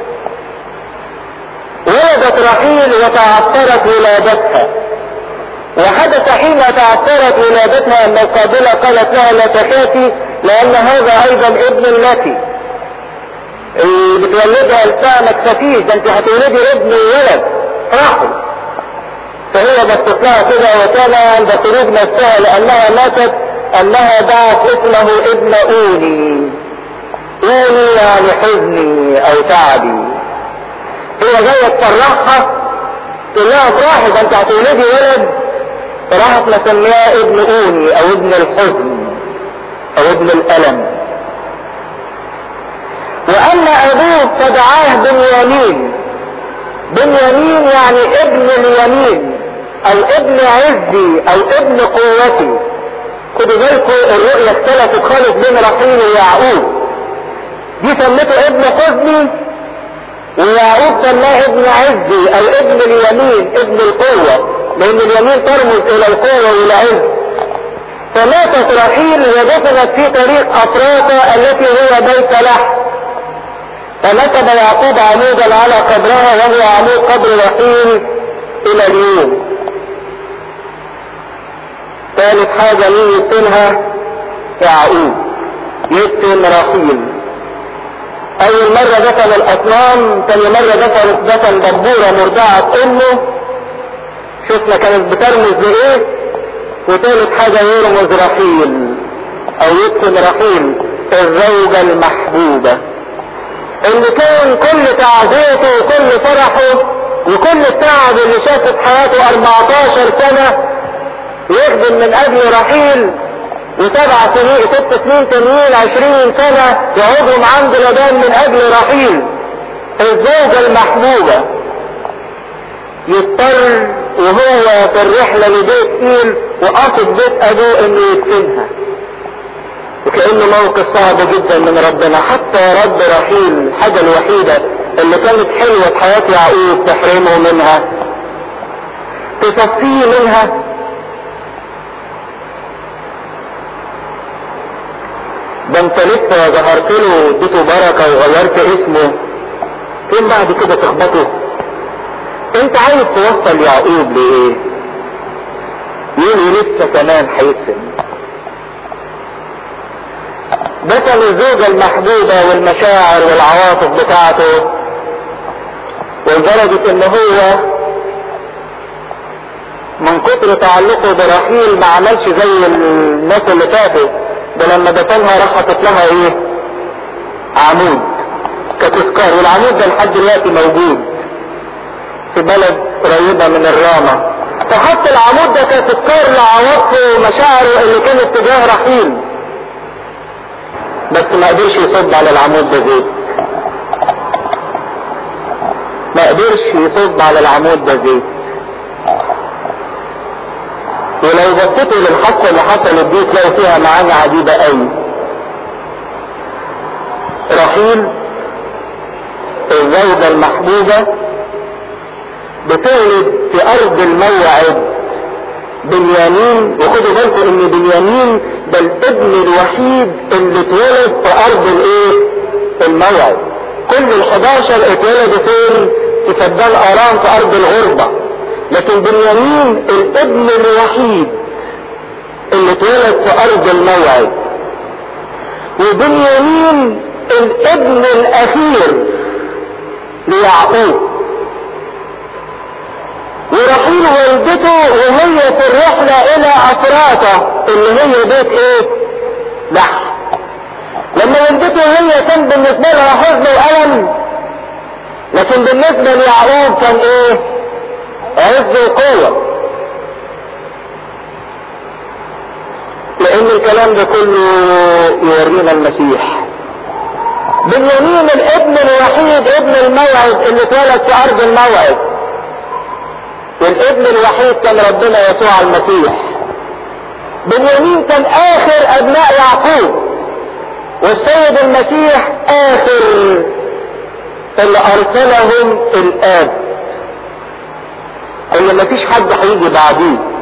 ولدت رحيل وتعثرت ولادتها وحدث حين تعثرت ولادتها ان القابلة قالت لها لا تخافي لان هذا ايضا ابن لك اللي بتولدها الساعة ما تخافيش ده انت هتولدي ابن وولد فرحوا فهي بصت لها كده وكان عند خروج نفسها لانها ماتت انها دعت اسمه ابن اوني اوني يعني حزني او تعبي هي جايه تفرحها تقول لها افرحي ده انت هتولدي ولد راحت مسميها ابن اوني او ابن الحزن او ابن الالم واما ابوه فدعاه بنيامين بنيامين يعني ابن اليمين او ابن عزي او ابن قوتي خدوا بالكم الرؤية اختلفت خالص بين رحيل ويعقوب دي سمته ابن حزني ويعقوب سماه ابن عزي او ابن اليمين ابن القوة لان اليمين ترمز الى القوة والعز فماتت رحيل ودفنت في طريق افراطة التي هي بيت لحم فنسب يعقوب عمودا على قبرها وهو عمود قبر رحيل الى اليوم ثالث حاجة مين يدفنها يعقوب يدفن رحيل اول مرة دفن الاصنام ثاني مرة دفن دفن دبورة مرضعة امه شفنا كانت بترمز لايه وثالث حاجة يرمز رحيل او يدفن رحيل الزوجة المحبوبة اللي كان كل تعزيته وكل فرحه وكل التعب اللي شافه في حياته 14 سنة يخدم من اجل رحيل وسبع سنين ست سنين تانيين عشرين سنة يقعدهم عند لبان من اجل رحيل الزوجة المحبوبة يضطر وهو في الرحلة لبيت ايل وقصد بيت ابوه انه يدفنها وكأنه موقف صعب جدا من ربنا حتى رب رحيل الحاجة الوحيدة اللي كانت حلوة في حياة يعقوب تحرمه منها تصفيه منها ده انت لسه ظهرت له اديته بركة وغيرت اسمه فين بعد كده تخبطه انت عايز توصل يعقوب لايه يقول لسه كمان هيدفن دفن الزوجة المحبوبة والمشاعر والعواطف بتاعته ولدرجة ان هو من كتر تعلقه برحيل ما عملش زي الناس اللي فاتت ده لما دفنها راح حاطط لها ايه عمود كتذكار والعمود ده لحد دلوقتي موجود في بلد قريبة من الرامة فحط العمود ده كتذكار لعواطفه ومشاعره اللي كانت تجاه رحيل بس ما قدرش يصب على العمود ده زيت ما قدرش يصب على العمود ده زيت ولو بصيتوا للحادثه اللي حصلت دي تلاقوا فيها معاني عجيبه قوي رحيل الزوجه المحبوبه بتولد في ارض الموعد بنيامين وخدوا بالكم ان بنيامين ده الابن الوحيد اللي اتولد في ارض الايه الموعد كل ال 11 اتولدوا فين في سدان ارام في ارض الغربة لكن بنيامين الابن الوحيد اللي اتولد في ارض الموعد وبنيامين الابن الاخير ليعقوب ورحيل والدته وهي في الرحلة الى افراطة اللي هي بيت ايه لحم لما والدته هي كان بالنسبة لها حزن والم لكن بالنسبة ليعقوب كان ايه عز وقوة لان الكلام ده كله يورينا المسيح بنيامين الابن الوحيد ابن الموعد اللي اتولد في ارض الموعد والابن الوحيد كان ربنا يسوع المسيح بنيامين كان اخر ابناء يعقوب والسيد المسيح اخر اللي ارسلهم الاب اللي مفيش حد هيجي بعديه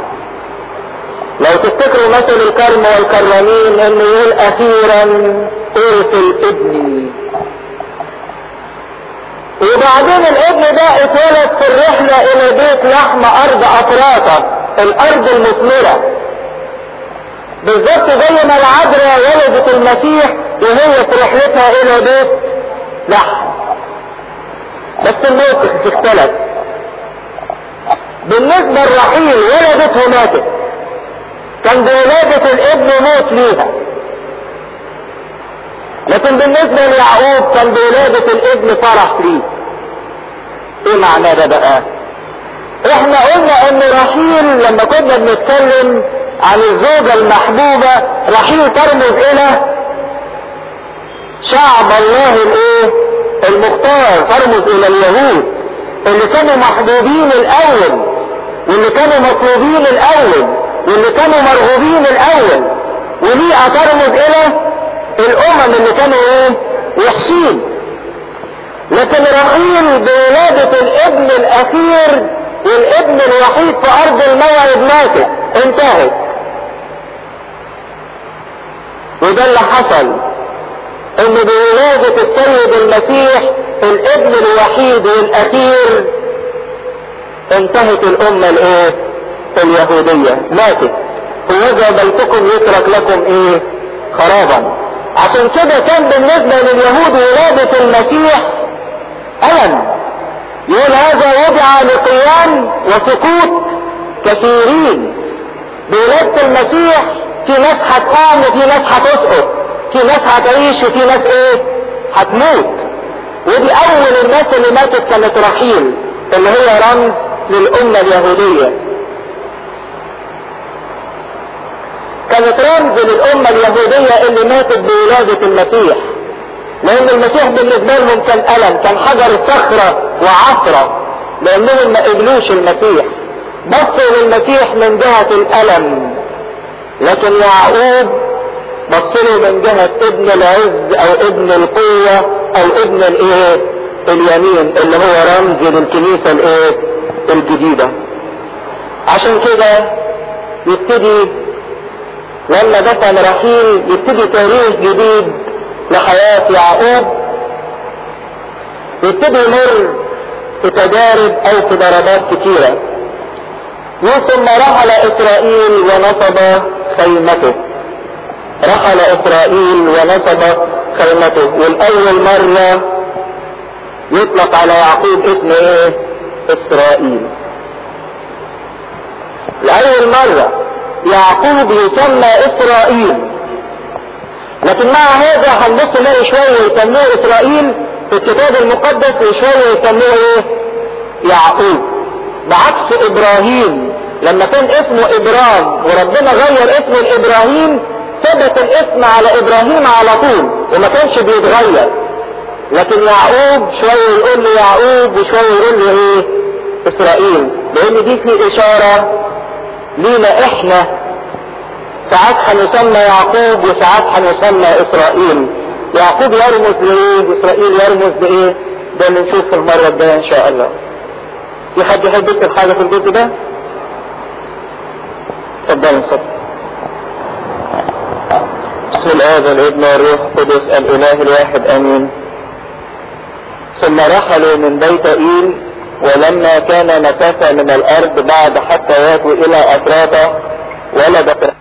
لو تفتكروا مثل الكرم والكرمين انه يقول اخيرا ارسل ابني وبعدين الابن ده اتولد في الرحلة الى بيت لحم ارض افراطة الارض المثمرة بالظبط زي ما العذراء ولدت المسيح وهي في رحلتها الى بيت لحم بس الموقف اختلف بالنسبة لرحيل ولدته ماتت كان بولادة الابن موت ليها لكن بالنسبة ليعقوب كان بولادة الابن فرح ليه ايه معناه ده بقى احنا قلنا ان رحيل لما كنا بنتكلم عن الزوجة المحبوبة رحيل ترمز الى شعب الله الايه المختار ترمز الى اليهود اللي كانوا محبوبين الاول واللي كانوا مطلوبين الاول واللي كانوا مرغوبين الاول وليه ترمز الى الامم اللي كانوا ايه وحشين لكن رحيل بولادة الابن الاخير والابن الوحيد في ارض الموعد ماتت انتهت وده اللي حصل ان بولادة السيد المسيح الابن الوحيد والاخير انتهت الامة الايه اليهودية ماتت وإذا بيتكم يترك لكم ايه خرابا عشان كده كان بالنسبة لليهود ولادة المسيح ألم يقول هذا وضع لقيام وسقوط كثيرين بولادة المسيح في ناس هتقوم وفي ناس هتسقط في ناس هتعيش وفي ناس ايه هتموت ودي اول الناس اللي ماتت كانت رحيل اللي هي رمز للأمة اليهودية كانت رمز للأمة اليهودية اللي ماتت بولادة المسيح لأن المسيح بالنسبة لهم كان ألم كان حجر صخرة وعصرة لأنهم ما قبلوش المسيح بصوا للمسيح من جهة الألم لكن يعقوب بص له من جهة ابن العز أو ابن القوة أو ابن الإيه اليمين اللي هو رمز للكنيسة الإيه الجديدة عشان كده يبتدي لما دفن رحيل يبتدي تاريخ جديد لحياة يعقوب يبتدي يمر في تجارب او في ضربات كتيرة ثم رحل اسرائيل ونصب خيمته رحل اسرائيل ونصب خيمته والاول مرة يطلق على يعقوب اسم ايه اسرائيل لأول مرة يعقوب يسمى اسرائيل لكن مع هذا هنبص نلاقي شوية يسموه اسرائيل في الكتاب المقدس وشوية يسموه ايه يعقوب بعكس ابراهيم لما كان اسمه ابرام وربنا غير اسمه لابراهيم ثبت الاسم على ابراهيم على طول وما كانش بيتغير لكن يعقوب شوية يقول له يعقوب وشوية يقول له ايه اسرائيل لان دي في اشارة لينا احنا ساعات هنسمى يعقوب وساعات هنسمى اسرائيل يعقوب يرمز لايه واسرائيل يرمز لايه ده اللي نشوف في المرة الجاية ان شاء الله في حد يحب يكتب حاجة في الجزء ده اتفضل نصف بسم الآب والابن والروح القدس الإله الواحد آمين ثم رحلوا من بيت إيل ولما كان مسافة من الأرض بعد حتى ياتوا إلى أفراطة ولدت